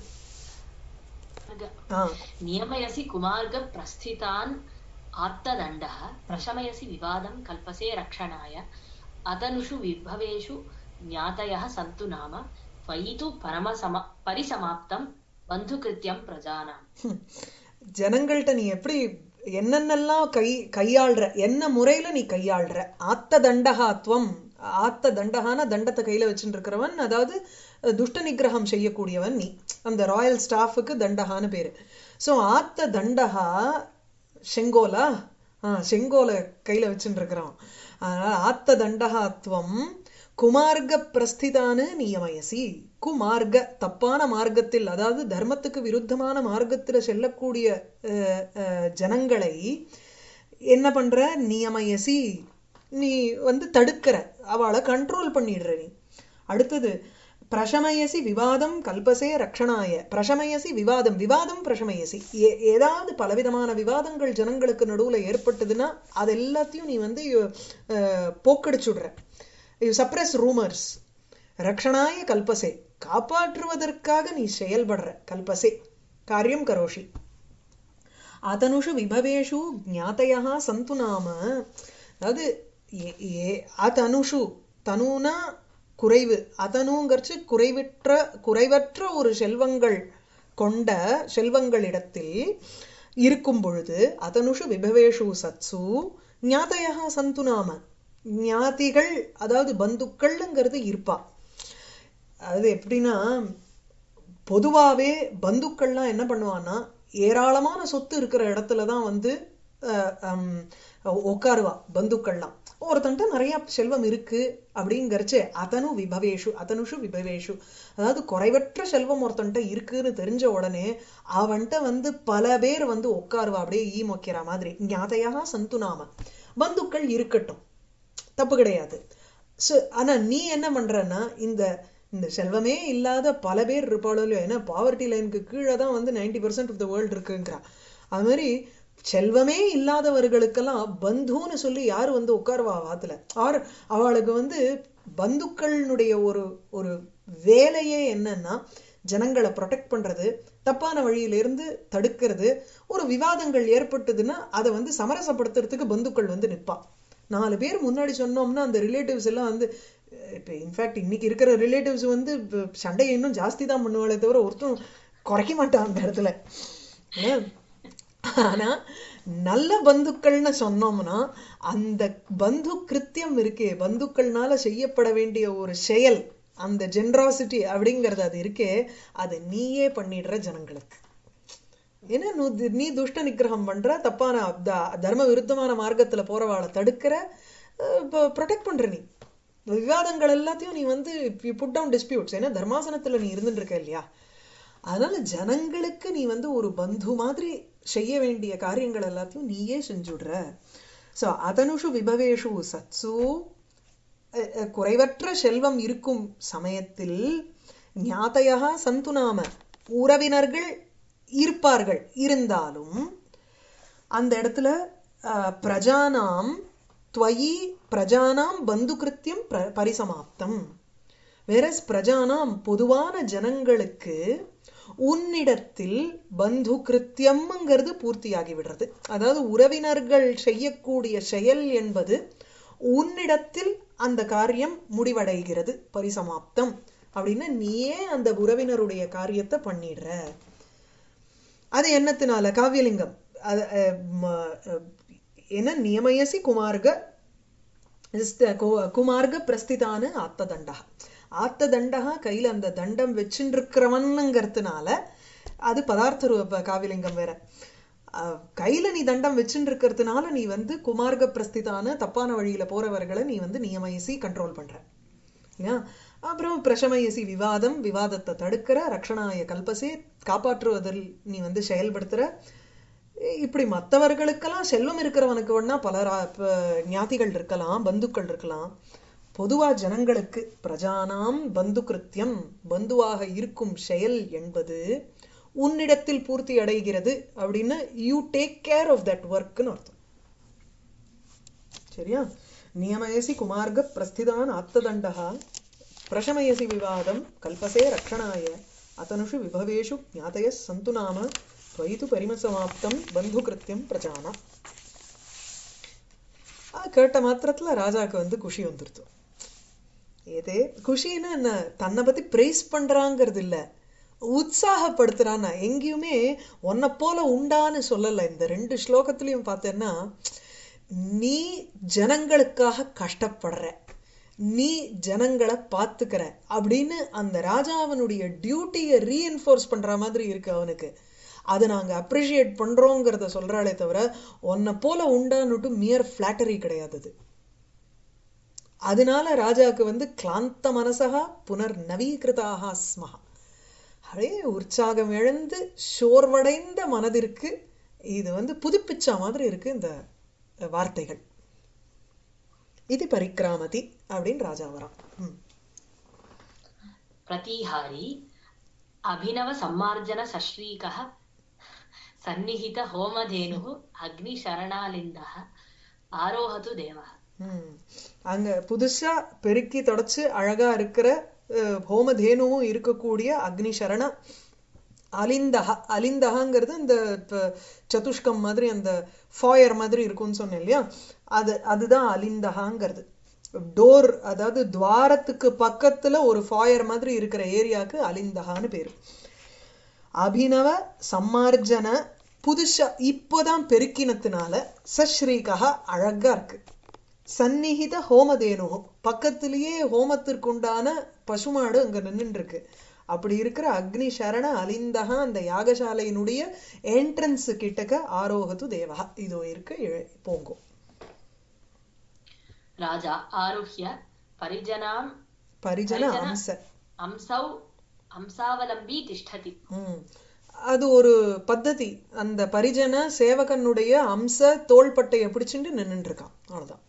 हा नियमयसि कुमार्गप्रस्थितान् आत्तदण्डः प्रशमयसि विवादं कल्पसे रक्षणाय अतनुषु विभवेषु ज्ञातयः सन्तु नाम त्वयि तु परमसम परिसमाप्तं बन्धुकृत्यं प्रजानाम् ஹம். ஜனங்கள்ட்ட நீ எப்படி என்னென்னலாம் கை கையாள்ற என்ன முறையில நீ கையாள்ற ஆத்த தண்டகாத்வம் ஆத்த தண்டகான தண்டத்தை கையில வச்சுட்டு இருக்கிறவன் அதாவது அஹ், துஷ்ட நிகிரகம் செய்யக்கூடியவன் நீ அந்த ராயல் ஸ்டாஃபுக்கு தண்டகான்னு பேரு சோ ஆத்த தண்டகா செங்கோலா ஆஹ் செங்கோலை கையில வச்சுட்டு இருக்கிறான் அதனால ஆத்த தண்டகாத்வம் குமார்க பிரஸ்திதானு நியமயசி குமார்க தப்பான மார்க்கத்தில் அதாவது தர்மத்துக்கு விருத்தமான மார்க்கத்துல செல்லக்கூடிய அஹ், அஹ், ஜனங்களை என்ன பண்ற நியமயசி நீ வந்து தடுக்கிற அவளை கண்ட்ரோல் பண்ணிடுற நீ அடுத்தது பிரசமயசி விவாதம் கல்பசே ரக்ஷணாய பிரசமயசி விவாதம் விவாதம் பிரசமயசி ஏ- ஏதாவது பலவிதமான விவாதங்கள் ஜனங்களுக்கு நடுவுல ஏற்பட்டதுன்னா அது எல்லாத்தையும் நீ வந்து அஹ், போக்கடிச்சுடுற யூ சப்ரஸ் ரூமர்ஸ் ரக்ஷணாய கல்பசே காப்பாற்றுவதற்காக நீ செயல்படுற கல்பசே காரியம் கரோஷி அதனுஷு விபவேஷு ஞாதையா சந்து நாம அதாவது ஏ- ஏ- அதனுஷு தனுனா குறைவு அதனுங்கிறச்சு குறைவற்ற குறைவற்ற ஒரு செல்வங்கள் கொண்ட செல்வங்களிடத்தில் இருக்கும் பொழுது அதனுஷு விபவேஷு சத்சு ஞாதையா சந்து நாம ஞாதிகள் அதாவது பந்துக்கள்ங்கிறது இருப்பா அது எப்படின்னா பொதுவாவே பந்துக்கள்லாம் என்ன பண்ணுவான்னா ஏராளமான சொத்து இருக்கிற இடத்துல தான் வந்து அஹ், ஹம், உட்காருவா பந்துக்கள்லாம் ஒருத்தன்ட்ட நிறைய செல்வம் இருக்கு அப்படிங்கறச்சு அதனு விபவேஷு அதனுஷு விபவேஷு அதாவது குறைவற்ற செல்வம் ஒருத்தன்ட்ட இருக்குன்னு தெரிஞ்ச உடனே அவன்கிட்ட வந்து பல பேர் வந்து உட்காருவா அப்படியே ஈ மொக்கிற மாதிரி ஞாதையாக சந்து நாம பந்துக்கள் இருக்கட்டும் தப்பு கிடையாது சோ ஆனா நீ என்ன பண்றன்னா இந்த இந்த செல்வமே இல்லாத பல பேர் இருப்பாளோ இல்லையோ ஏன்னா பாவர்ட்டி லைனுக்கு கீழே தான் வந்து ninety percent of the world இருக்குங்கிறா அது மாதிரி செல்வமே இல்லாதவர்களுக்கெல்லாம் பந்துன்னு சொல்லி யாரு வந்து உட்காருவா வாத்துல ஆர் அவளுக்கு வந்து பந்துக்களினுடைய ஒரு ஒரு வேலையே என்னன்னா ஜனங்களை ப்ரொடெக்ட் பண்றது தப்பான வழியிலிருந்து தடுக்கிறது ஒரு விவாதங்கள் ஏற்பட்டதுன்னா அதை வந்து சமரசப்படுத்துறதுக்கு பந்துக்கள் வந்து நிற்பா நாலு பேர் முன்னாடி சொன்னோம்னா அந்த ரிலேட்டிவ்ஸ் எல்லாம் வந்து இப்போ இன்ஃபேக்ட் இன்னைக்கு இருக்கிற ரிலேட்டிவ்ஸ் வந்து இப்ப சண்டையை இன்னும் ஜாஸ்தி தான் பண்ணுவாளே தவிர ஒருத்தரும் குறைக்க மாட்டான் அந்த இடத்துல ஏன்? ஆனா நல்ல பந்துக்கள்னு சொன்னோம்னா அந்த பந்து கிருத்தியம் இருக்கே பந்துக்கள்னால செய்யப்பட வேண்டிய ஒரு செயல் அந்த ஜென்ராசிட்டி அப்படிங்கறது அது இருக்கே அது நீயே பண்ணிடுற ஜனங்களுக்கு ஏன்னா நு- தி- நீ துஷ்ட நிக்கிரகம் பண்ற தப்பான த- தர்ம விருத்தமான மார்க்கத்துல போறவாளை தடுக்கிற ப்ரொடெக்ட் பண்ற நீ விவாதங்கள் எல்லாத்தையும் நீ வந்து புட் டவுன் டிஸ்பியூட்ஸ் ஏன்னா தர்மாசனத்துல நீ இருந்துட்டு இருக்க இல்லையா அதனால ஜனங்களுக்கு நீ வந்து ஒரு பந்து மாதிரி செய்ய வேண்டிய காரியங்கள் எல்லாத்தையும் நீயே செஞ்சுடுற சோ அதனுஷு விபவேஷு சத்சு அஹ், அஹ், குறைவற்ற செல்வம் இருக்கும் சமயத்தில் ஞாதையா சந்து நாம உறவினர்கள் இருப்பார்கள் இருந்தாலும் அந்த இடத்துல அஹ், பிரஜானாம் துவயி பிரஜானாம் பந்துகிருத்தியம் பிர- பரிசமாப்தம் வேறஸ் பிரஜானாம் பொதுவான ஜனங்களுக்கு உன்னிடத்தில் பந்து கிருத்தியம்ங்கிறது பூர்த்தியாகி விடுறது அதாவது உறவினர்கள் செய்யக்கூடிய செயல் என்பது உன்னிடத்தில் அந்த காரியம் முடிவடைகிறது பரிசமாப்தம் அப்படின்னா நீயே அந்த உறவினருடைய காரியத்தை பண்ணிடுற அது என்னத்தினால காவியலிங்கம் அது அஹ், ம- அஹ், என்ன நியமயசி குமார்க இஸ்த- கு- குமார்க பிரஸ்திதான ஆத்ததண்டா ஆத்ததண்டா கையில அந்த தண்டம் வச்சுட்டு இருக்கிறவனுங்கிறதுனால அது பதார்த்த ரூப காவியலிங்கம் வேற அஹ், கையில நீ தண்டம் வச்சுட்டு இருக்கிறதுனால நீ வந்து குமார்க பிரஸ்திதான தப்பான வழியில போறவர்களை நீ வந்து நியமயசி கண்ட்ரோல் பண்ற இல்லையா அப்புறம் பிரஷமயசி விவாதம் விவாதத்தை தடுக்கிற ரக்ஷணாய கல்பசே காப்பாற்றுவதில் நீ வந்து செயல்படுத்துற இப்படி மற்றவர்களுக்கெல்லாம் செல்வம் இருக்கிறவனுக்கு வேணா பல ரா- ப- ஞாதிகள் இருக்கலாம் பந்துக்கள் இருக்கலாம் பொதுவா ஜனங்களுக்கு பிரஜானாம் பந்து கிருத்தியம் பந்துவாக இருக்கும் செயல் என்பது உன்னிடத்தில் பூர்த்தி அடைகிறது அப்படின்னு you take care of that ஒர்க்னு அர்த்தம் சரியா நியமயசி குமார்க பிரஸ்திதான் ஆத்ததண்டः பிரஷமயசி விவாதம் கல்பசே ரக்ஷணாய அதனுஷு விபவேஷு ஞாதய சந்து நாம त्वयि तु परिमसमाप्तं பந்துகிருத்தியம் பிரஜானா ஆ, கேட்ட மாத்திரத்துல ராஜாக்கு வந்து குஷி வந்துருது ஏதே குஷின்னா என்ன தன்னை பத்தி பிரைஸ் பண்றாங்கிறது இல்ல உற்சாகப்படுத்துறான்னா எங்கேயுமே உன்னை போல உண்டான்னு சொல்லல இந்த ரெண்டு ஸ்லோகத்திலையும் பார்த்தேன்னா நீ ஜனங்களுக்காக கஷ்டப்படுற நீ ஜனங்களை பார்த்துக்கிற அப்படின்னு அந்த ராஜாவனுடைய டியூட்டியை ரீஎன்ஃபோர்ஸ் பண்ற மாதிரி இருக்கு அவனுக்கு அதை நாங்க அப்ரிஷியேட் பண்றோங்கிறத சொல்றாளே தவிர உன்னை போல உண்டான்னுட்டு மியர் ஃபிளாட்டரி கிடையாது அது அதனால ராஜாக்கு வந்து கிளாந்த மனசகா புனர் நவீகிருதாக ஸ்மஹா அப்படியே உற்சாகம் இழந்து சோர்வடைந்த மனதிற்கு இது வந்து புதுப்பிச்ச மாதிரி இருக்கு இந்த வார்த்தைகள் இது பரிக்கிராமதி அப்படின்னு ராஜா வரான் ம். प्रतीहारी अभिनव सम्मार्जन सश्रीकः सन्निहित होमधेनुः अग्निशरणालिन्दः आरोहतु देवः ம். அங்க புதுசா பெருக்கி தொடச்சு அழகா இருக்கிற அஹ், ஹோமதேனுவும் இருக்கக்கூடிய அக்னி சரண அலிந்தஹ அலிந்தஹங்கிறது இந்த இப்ப சதுஷ்கம் மாதிரி அந்த ஃபாயர் மாதிரி இருக்கும்னு சொன்னேன் இல்லையா அது அதுதான் அலிந்தஹாங்கிறது டோர் அதாவது துவாரத்துக்கு பக்கத்துல ஒரு ஃபாயர் மாதிரி இருக்கிற ஏரியாக்கு அலிந்தஹான்னு பேரு அபினவ சம்மார்ஜன புதுசா இப்போதான் பெருக்கினத்தினால சஸ்ரீகா அழகா இருக்கு சந்நிகித ஹோமதேனு பக்கத்திலேயே ஹோமத்திற்குண்டான பசுமாடு அங்க நின்னுட்டு இருக்கு அப்படி இருக்கிற அக்னி சரண அலிந்தகா அந்த யாகசாலையினுடைய என்ட்ரன்ஸ் கிட்டக்க ஆரோகத்து தேவா இதோ இருக்கு எ- போங்கோ राजा आरुह्य परिजनां பரிஜன பரிஜன- அம்ச अंसौ अंसावलम्बी तिष्ठति ம். அது ஒரு பத்ததி அந்த பரிஜன சேவகனுடைய அம்ச தோள்பட்டையை பிடிச்சிட்டு நின்னுட்டு இருக்கான் அவ்வளவுதான்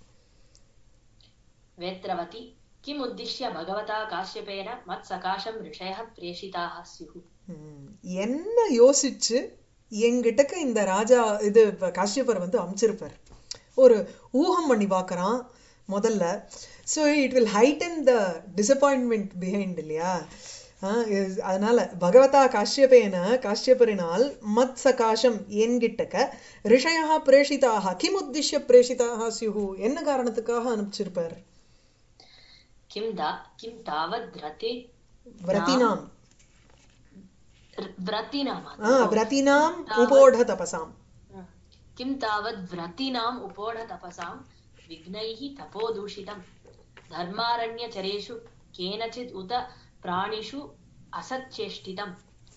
वेत्रवती किम् उद्दिश्य भगवता काश्यपेन मत्सकाशं ऋषयः प्रेषिताः स्युः ம். என்ன யோசிச்சு என்கிட்டக்க இந்த ராஜா இது இப்ப காஷ்யபர் வந்து அமைச்சிருப்பார் ஒரு ஊகம் பண்ணி பார்க்கறான் முதல்ல so it will heighten the disappointment behind இல்லையா ஆஹ் இது- அதனால பகவதா காஷ்யபேன காஷ்யபரினால் மத் சகாசம் என்கிட்டக்க ரிஷயா பிரேஷிதாக கிம் உத்திஷ்ய பிரேஷிதாக சியுஹு என்ன காரணத்துக்காக அனுப்பிச்சிருப்பார் किं दा किं तावद् रते விரதினாம் व्रतीनाम् ஆஹ் விரதினாம் உபோட தபசாம் किं तावद् व्रतीनाम् उपोढतपसां विघ्नैः तपोदूषितम् धर्मारण्यचरेषु केनचित् उत प्राणिषु असच्चेष्टितम्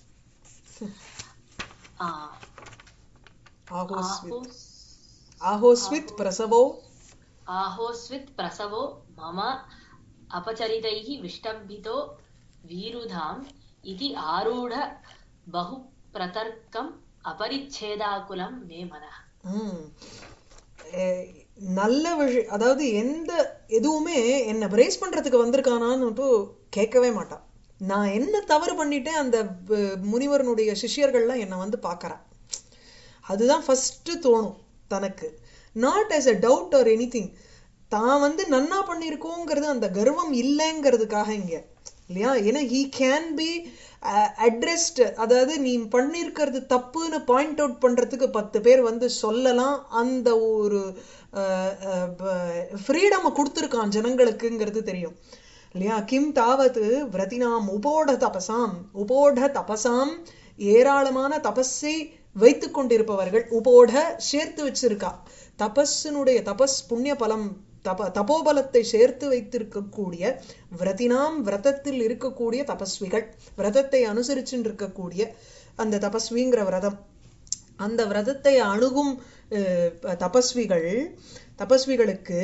आ, ஆஹோஸ்வித் आहोस् ஆஹோஸ்வித் பிரசவோ आहोस्वित् प्रसवो मम अपचरितैः विष्टम्भितो वीरुधाम् इति आरूढ बहुप्रतर्कम् अपरिच्छेदाकुलं मे मनः ம். அஹ் நல்ல விஷயம் அதாவது எந்த எதுவுமே என்னை பிரேஸ் பண்றதுக்கு வந்திருக்கானான்னு கேட்கவே மாட்டான் நான் என்ன தவறு பண்ணிட்டேன் அந்த அஹ், முனிவரனுடைய சிஷ்யர்கள்லாம் என்னை வந்து பார்க்கறா அதுதான் ஃபர்ஸ்ட் தோணும் தனக்கு not as a doubt or anything தான் வந்து நன்னா பண்ணியிருக்கோங்கிறது அந்த கர்வம் இல்லைங்கிறதுக்காக இங்க இல்லையா ஏன்னா ஹீ கேன் பி அட்ரெஸ்ட் அதாவது நீ பண்ணியிருக்கிறது தப்புன்னு பாயிண்ட் அவுட் பண்றதுக்கு பத்து பேர் வந்து சொல்லலாம் அந்த ஒரு ஃப்ரீடமை கொடுத்துருக்கான் ஜனங்களுக்குங்கிறது தெரியும் இல்லையா கிம் தாவது விரதினாம் உபோட தபசாம் உபோட தபசாம் ஏராளமான தபஸை வைத்துக் கொண்டிருப்பவர்கள் உபோட சேர்த்து வச்சிருக்கா தபஸினுடைய தபஸ் புண்ணிய பலம் தப தபோபலத்தை சேர்த்து வைத்திருக்கக்கூடிய விரதினாம் விரதத்தில் இருக்கக்கூடிய தபஸ்விகள் விரதத்தை அனுசரிச்சுட்டு இருக்கக்கூடிய அந்த தபஸ்விங்கிற விரதம் அந்த விரதத்தை அணுகும் அஹ், தபஸ்விகள் தபஸ்விகளுக்கு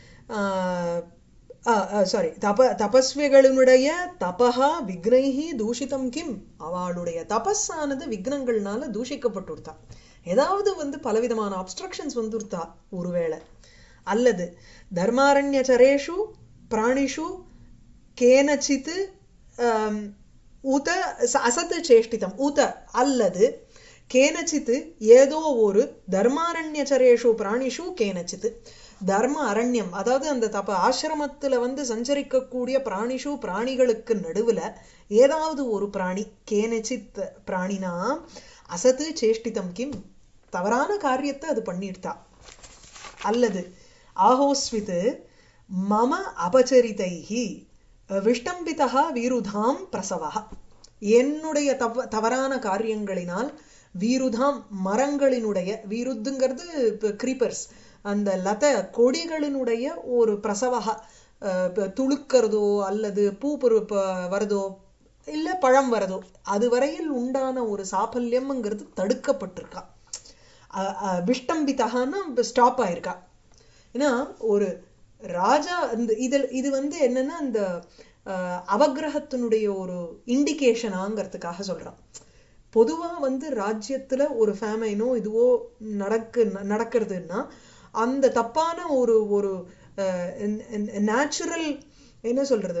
சாரி தப தபஸ்விகளினுடைய தபஹா விக்னைஹி தூஷிதம் கிம் அவளுடைய தபஸானது விக்னங்கள்னால தூஷிக்கப்பட்டுடுத்தா ஏதாவது வந்து பலவிதமான அப்ஸ்ட்ரக்ஷன்ஸ் வந்துருத்தா ஒருவேளை அல்லது தர்மாரண்யச்சரேஷு பிராணிஷு கேனச்சித் ஆம், உத ச- அசத்து சேஷ்டிதம் உத அல்லது கேனச்சித் ஏதோ ஒரு தர்மாரண்யச்சரேஷு பிராணிஷு கேனச்சித் தர்ம அரண்யம் அதாவது அந்த தப ஆசிரமத்துல வந்து சஞ்சரிக்கக்கூடிய பிராணிஷு பிராணிகளுக்கு நடுவுல ஏதாவது ஒரு பிராணி கேனச்சித் பிராணினா அசத்து சேஷ்டிதம் கிம் தவறான காரியத்தை அது பண்ணிடுதா அல்லது ஆஹோஸ்வித் மம அபச்சரிதைஹி விஷ்டம்பிதா வீருதாம் பிரசவா என்னுடைய தவ தவறான காரியங்களினால் வீருதாம் மரங்களினுடைய வீருத்துங்கிறது கிரீப்பர்ஸ் அந்த லத கொடிகளினுடைய ஒரு பிரசவக அஹ், ப- துளுக்கறதோ அல்லது பூ பொரு- ப- வரதோ இல்ல பழம் வரதோ அது வரையில் உண்டான ஒரு சாபல்யம்ங்கிறது தடுக்கப்பட்டிருக்கா அஹ், அஹ், விஷ்டம்பிதகான்னா ஸ்டாப் ஆயிருக்கா ஏன்னா ஒரு ராஜா இந்த இதில் இது வந்து என்னன்னா அந்த அஹ், அவக்கிரகத்தினுடைய ஒரு இண்டிகேஷனாங்கிறதுக்காக சொல்றான் பொதுவா வந்து ராஜ்யத்துல ஒரு ஃபேமைனோ இதுவோ நடக்கு நடக்கிறதுன்னா அந்த தப்பான ஒரு ஒரு நேச்சுரல் என்ன சொல்றது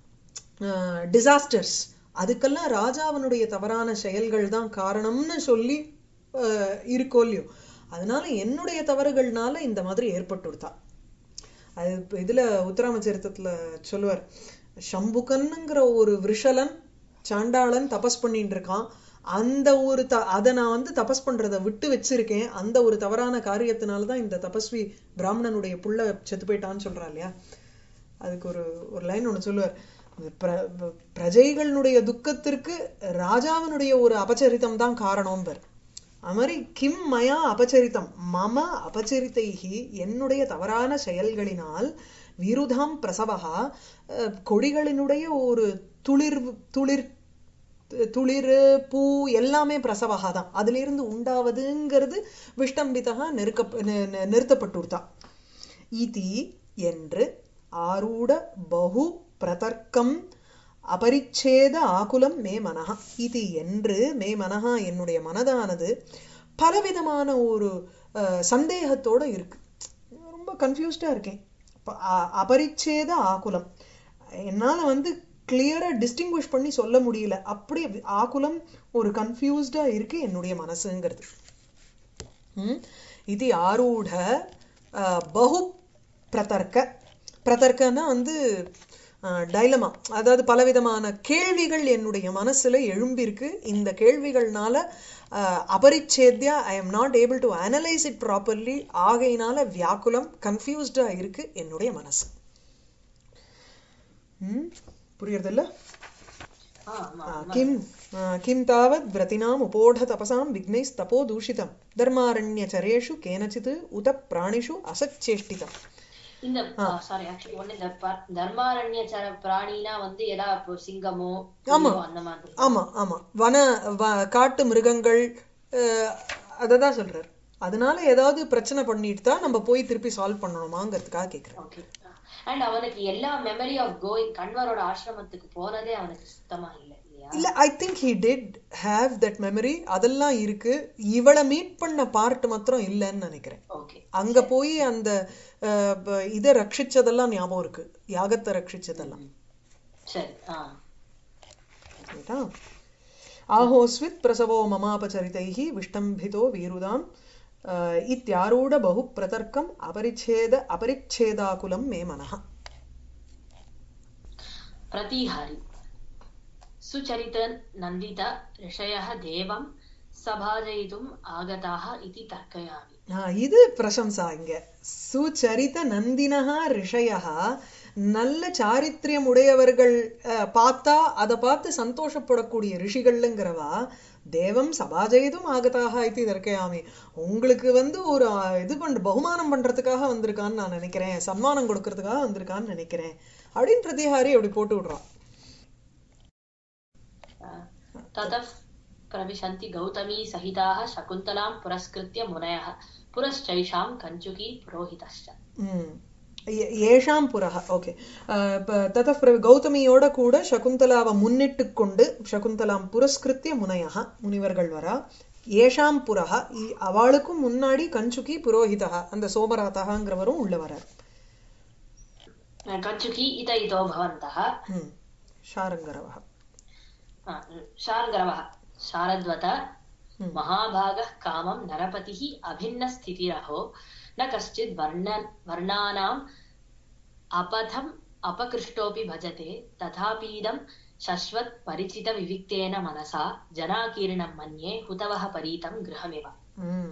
டிசாஸ்டர்ஸ் அதுக்கெல்லாம் ராஜாவினுடைய தவறான செயல்கள் தான் காரணம்னு சொல்லி அஹ், இருக்கோ இல்லையோ அதனால என்னுடைய தவறுகள்னால இந்த மாதிரி ஏற்பட்டுடுதா அது இப்ப இதுல உத்தராமச்சரித்தத்துல சொல்லுவார் சம்புகன்னுங்கிற ஒரு விஷலன் சாண்டாளன் தபஸ் பண்ணிட்டு இருக்கான் அந்த ஒரு த அதை நான் வந்து தபஸ் பண்றதை விட்டு வச்சிருக்கேன் அந்த ஒரு தவறான காரியத்தினால தான் இந்த தபஸ்வி பிராமணனுடைய புள்ள செத்து போயிட்டான்னு சொல்றா இல்லையா அதுக்கு ஒரு ஒரு லைன் ஒண்ணு சொல்லுவார் பிர- ப- பிரஜைகளுடைய துக்கத்திற்கு ராஜாவினுடைய ஒரு அபச்சரித்தம் தான் காரணம் பெர் அது மாதிரி கிம் மயா அபச்சரித்தம் மம அபச்சரித்தைகி என்னுடைய தவறான செயல்களினால் விருதாம் பிரசவகா அஹ், கொடிகளினுடைய ஒரு துளிர் துளிர் துளிர் பூ எல்லாமே பிரசவகா தான் அதிலிருந்து உண்டாவதுங்கிறது விஷ்டம்பிதகா நெருக்க நி- நி- நிறுத்தப்பட்டுடுதா இதி என்று ஆரூட பகு பிரதர்க்கம் அபரிச்சேத ஆகுலம் மே மனஹா இது என்று மே மனஹா என்னுடைய மனதானது பலவிதமான ஒரு அஹ், சந்தேகத்தோட இருக்கு ரொம்ப கன்ஃபியூஸ்டா இருக்கேன் ப- அ- அபரிச்சேத ஆகுலம் என்னால வந்து கிளியரா டிஸ்டிங்விஷ் பண்ணி சொல்ல முடியல அப்படி ஆகுலம் ஒரு கன்ஃபியூஸ்டா இருக்கு என்னுடைய மனசுங்கிறது ம்? இது ஆரூட அஹ், பகு பிரதர்க்க பிரதர்க்கன்னா வந்து டைலமா அதாவது பலவிதமான கேள்விகள் என்னுடைய மனசுல எழும்பியிருக்கு இந்த கேள்விகள்னால அஹ், அபரிச்சேத்யா I am not able to analyse it properly ஆகையினால வியாக்குலம் கன்ஃபியூஸ்டா இருக்கு என்னுடைய மனசு ம் புரியுறதில்ல ஆ, ஆமா, आ, ஆமா. किं आ, किं तावत् व्रतिनाम् उपोढतपसां विघ्नैस्तपो दूषितं धर्मारण्यचरेषु केनचित् उत प्राणिषु असच्चेष्टितम् இந்த சாரி ஆக்சுவலி ஒண்ணு இந்த ப- தர்மாரண்ய சர பிராணினா வந்து எதா இப்போ சிங்கமோ ஆமா. புலியோ அந்த மாதிரி ஆமா ஆமா வன வ- காட்டு மிருகங்கள் அஹ், அததான் சொல்றார் அதனால ஏதாவது பிரச்சனை பண்ணிட்டு தான் நம்ம போய் திருப்பி சால்வ் பண்ணணுமாங்கிறதுக்காக கேக்குறேன் ஓகே அண்ட் அவனுக்கு எல்லா மெமரி ஆஃப் கோயிங் கண்வரோட ஆசிரமத்துக்கு போனதே அவனுக்கு சுத்தமா இல்ல இல்லையா இல்ல I think he did have that memory அதெல்லாம் இருக்கு இவளை மீட் பண்ண பார்ட் மாத்திரம் இல்லைன்னு நினைக்கிறேன் ஓகே அங்க போய் அந்த அஹ், ப- இதை ரட்சிச்சதெல்லாம் ஞாபகம் இருக்கு யாகத்தை ரட்சிச்சதெல்லாம் சரி ஆ ரைட்டா ஆஹோஸ்வித் பிரசவோ மமாபச்சரிதைः விஷ்டம்பிதோ வீருதாம் அஹ், இத்தியாரூಢ பகு பிரதர்க்கம் அபரிச்சேத அபரிச்சேதாகுலம் மே மனः प्रतिहारी सुचरित नन्दित ऋषयः देवं सभाजयितुम् आगताः इति तर्कयामि ஆஹ், இது பிரசம்சா இங்க சுச்சரித நந்தினஹா ரிஷயா நல்ல சாரித்திரியம் உடையவர்கள் அஹ், பார்த்தா அதை பார்த்து சந்தோஷப்படக்கூடிய ரிஷிகள்ங்கிறவா தேவம் சபாஜெய்தும் ஆகதாக இது தர்க்கையாமி உங்களுக்கு வந்து ஒரு அஹ், இது பண்ற பகுமானம் பண்றதுக்காக வந்திருக்கான்னு நான் நினைக்கிறேன் சன்மானம் கொடுக்கறதுக்காக வந்திருக்கான்னு நினைக்கிறேன் அப்படின்னு பிரதிஹாரி அப்படி போட்டு விடுறான் ततः प्रविशन्ति गौतमी सहिताः शकुन्तलां पुरस्कृत्य मुनयः पुरश्चैषां कञ्चुकी पुरोहितश्च ம். ஏ- ஏஷாம் புரஹ ஓகே தத கௌதமியோட கூட சகுந்தலாவை முன்னிட்டு கொண்டு சகுந்தலாம் புரஸ்கிருத்திய முனையக முனிவர்கள் வரா ஏஷாம் புரஹ இ- அவளுக்கும் முன்னாடி கஞ்சுகி புரோஹிதா அந்த சோமராதகாங்கிறவரும் உள்ள வரார் कञ्चुकी इत इतो भवन्तः ம் ஷாரங்கரவः आ, शार्ङ्गरवः शारद्वत ம். महाभागः कामं नरपतिः अभिन्नस्थितिरहो न कश्चित् वर्ण वर्णानाम् अपथम् अपकृष्टोऽपि भजते तथापीदं शश्वत् परिचितविविक्तेन मनसा जनाकीर्णं मन्ये हुतवः परीतं गृहमिव ம்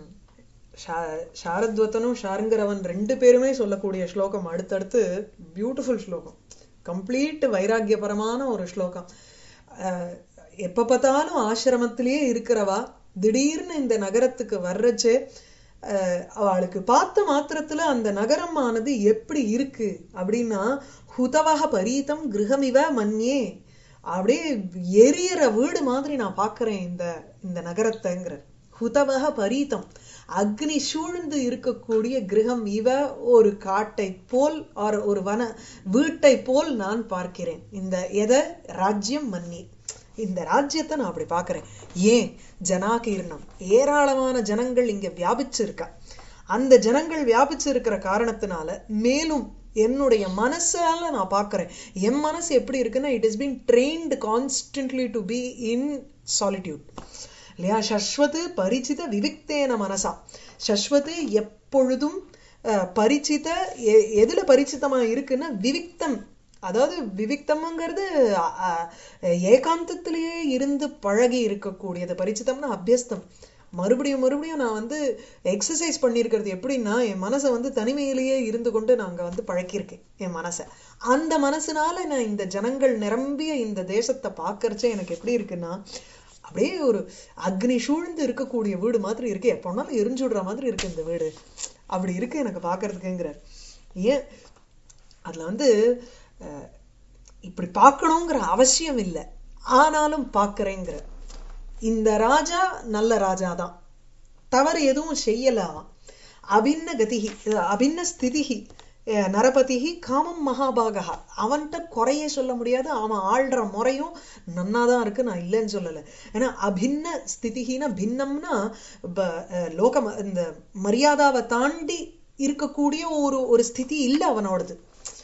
ஷா- சாரத்வத்தனும் ஷாருங்கரவன் ரெண்டு பேருமே சொல்லக்கூடிய ஸ்லோகம் அடுத்தடுத்து பியூட்டிஃபுல் ஸ்லோகம் கம்ப்ளீட் வைராக்கியபரமான ஒரு ஸ்லோகம் அஹ், எப்ப பார்த்தாலும் ஆசிரமத்திலேயே இருக்கிறவா திடீர்னு இந்த நகரத்துக்கு வர்றச்சே அஹ், அவளுக்கு பார்த்த மாத்திரத்துல அந்த நகரமானது எப்படி இருக்கு அப்படின்னா ஹுதவக பரீதம் கிரகமிவ மன்யே அப்படியே எரியற வீடு மாதிரி நான் பார்க்கறேன் இந்த இந்த நகரத்தைங்கிற ஹுதவக பரீதம் அக்னி சூழ்ந்து இருக்கக்கூடிய கிரகம் இவ ஒரு காட்டை போல் or ஒரு வன வீட்டை போல் நான் பார்க்கிறேன் இந்த எதை ராஜ்யம் மன்னி இந்த ராஜ்யத்தை நான் அப்படி பார்க்கறேன் ஏன் ஜனாகீர்ணம் ஏராளமான ஜனங்கள் இங்க வியாபிச்சிருக்கா அந்த ஜனங்கள் வியாபிச்சு இருக்கிற காரணத்தினால மேலும் என்னுடைய மனசால நான் பார்க்கறேன் என் மனசு எப்படி இருக்குன்னா it is been trained constantly to be in solitude இல்லையா சஸ்வத்து பரிச்சித விவிக்தேன மனசா சஸ்வத்து எப்பொழுதும் அஹ், பரிச்சித எ- எதுல பரிச்சிதமா இருக்குன்னா விவிக்தம் அதாவது விவிக்தம்ங்கிறது அ- அ- ஏகாந்தத்திலேயே இருந்து பழகி இருக்கக்கூடியது பரிச்சிதம்னா அபியஸ்தம் மறுபடியும் மறுபடியும் நான் வந்து எக்ஸசைஸ் பண்ணியிருக்கிறது எப்படின்னா என் மனசை வந்து தனிமையிலேயே இருந்து கொண்டு நாங்க வந்து பழக்கியிருக்கேன் என் மனசை அந்த மனசுனால நான் இந்த ஜனங்கள் நிரம்பிய இந்த தேசத்தை பார்க்கறச்சே எனக்கு எப்படி இருக்குன்னா அப்படியே ஒரு அக்னி சூழ்ந்து இருக்கக்கூடிய வீடு மாதிரி இருக்கு எப்போனாலும் எரிஞ்சு விடுற மாதிரி இருக்கு இந்த வீடு அப்படி இருக்கு எனக்கு பார்க்கறதுக்குங்கிறார் ஏன் அதுல வந்து அஹ், இப்படி பார்க்கணுங்கிற அவசியம் இல்லை ஆனாலும் பார்க்கறேங்கிற இந்த ராஜா நல்ல ராஜா தான் தவறு எதுவும் செய்யல அவன் அபின்ன கதிகி அஹ், அபின்ன ஸ்திதிகி அஹ், நரபதிகி காமம் மகாபாகா அவன்கிட்ட குறையே சொல்ல முடியாது அவன் ஆள்ற முறையும் நன்னாதான் இருக்கு நான் இல்லைன்னு சொல்லல ஏன்னா அபின்ன ஸ்திதிகினா பின்னம்னா ப- அஹ், லோக ம- இந்த மரியாதாவை தாண்டி இருக்கக்கூடிய ஒரு ஒரு ஸ்திதி இல்லை அவனோடது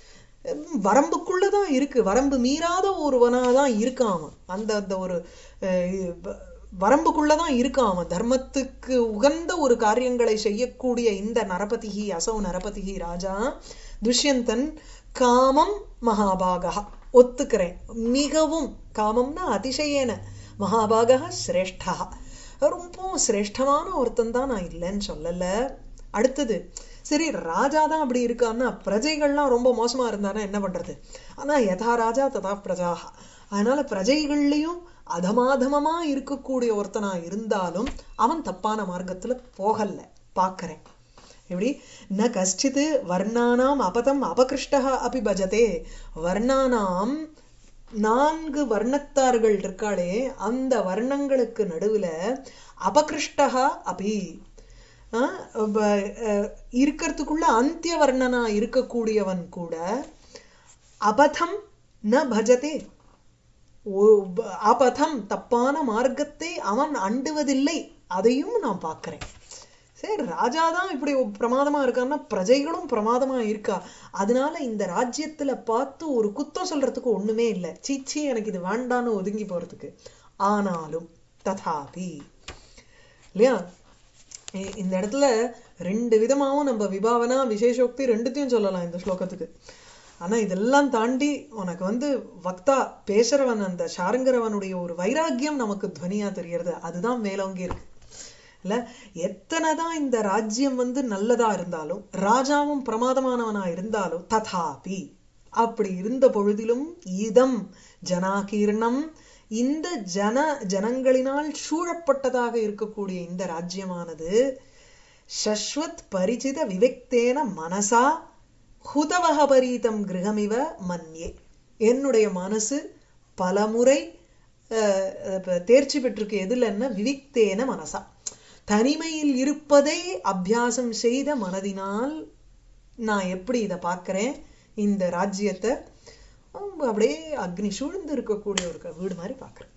உம், வரம்புக்குள்ளதான் இருக்கு வரம்பு மீறாத ஒருவனாதான் இருக்கான் அவன் அந்த அந்த ஒரு அஹ், வ- வரம்புக்குள்ளதான் இருக்கான் அவன் தர்மத்துக்கு உகந்த ஒரு காரியங்களை செய்யக்கூடிய இந்த நரபதிகி அசௌ நரபதிகி ராஜா துஷ்யந்தன் காமம் மகாபாகா ஒத்துக்கிறேன் மிகவும் காமம்னா அதிசயேன மகாபாகா சிரேஷ்டா ரொம்பவும் சிரேஷ்டமான ஒருத்தன் தான் நான் இல்லைன்னு சொல்லல அடுத்தது சரி ராஜா தான் அப்படி இருக்கான்னா பிரஜைகள்லாம் ரொம்ப மோசமா இருந்தானா என்ன பண்றது ஆனா யதா ராஜா ததா பிரஜாக அதனால பிரஜைகள்லயும் அதமாதமமா இருக்கக்கூடிய ஒருத்தனா இருந்தாலும் அவன் தப்பான மார்க்கத்துல போகல பாக்குறேன் எப்படி ந கஷ்டித் வர்ணானாம் அபதம் அபகிருஷ்டா அப்படி பஜதே வர்ணானாம் நான்கு வர்ணத்தார்கள் இருக்காளே அந்த வர்ணங்களுக்கு நடுவுல அபகிருஷ்டா அபி ஆஹ் ப- அஹ் இருக்கிறதுக்குள்ள அந்திய வர்ணனா இருக்கக்கூடியவன் கூட அபதம் ந பஜதே ஓ- ப- அபதம் தப்பான மார்க்கத்தை அவன் அண்டுவதில்லை அதையும் நான் பார்க்கிறேன் சரி ராஜா தான் இப்படி பிரமாதமா இருக்கான்னா பிரஜைகளும் பிரமாதமா இருக்கா அதனால இந்த ராஜ்யத்துல பார்த்து ஒரு குத்தம் சொல்றதுக்கு ஒண்ணுமே இல்லை சீச்சி எனக்கு இது வேண்டான்னு ஒதுங்கி போறதுக்கு ஆனாலும் ததாபி இல்லையா இ- இந்த இடத்துல ரெண்டு விதமாவும் நம்ம விபாவனா விசேஷோக்தி ரெண்டுத்தையும் சொல்லலாம் இந்த ஸ்லோகத்துக்கு ஆனா இதெல்லாம் தாண்டி உனக்கு வந்து வக்தா பேசுறவன் அந்த சாருங்கிறவனுடைய ஒரு வைராக்கியம் நமக்கு துவனியா தெரியறது அதுதான் மேலோங்கி இருக்கு இல்ல எத்தனைதான் இந்த ராஜ்யம் வந்து நல்லதா இருந்தாலும் ராஜாவும் பிரமாதமானவனா இருந்தாலும் ததாபி அப்படி இருந்த பொழுதிலும் இதம் ஜனாகீர்ணம் இந்த ஜன ஜனங்களினால் சூழப்பட்டதாக இருக்கக்கூடிய இந்த ராஜ்யமானது சஸ்வத் பரிச்சித விவக்தேன மனசா ஹுதவகபரீதம் கிரகமிவ மன்யே என்னுடைய மனசு பலமுறை அஹ், அஹ், தேர்ச்சி பெற்றிருக்கு எதுலன்னா விவிக்தேன மனசா தனிமையில் இருப்பதை அபியாசம் செய்த மனதினால் நான் எப்படி இதை பார்க்கிறேன் இந்த ராஜ்யத்தை ஹம், அப்படியே அக்னி சூழ்ந்து இருக்கக்கூடிய ஒரு க- வீடு மாதிரி பார்க்கிறேன்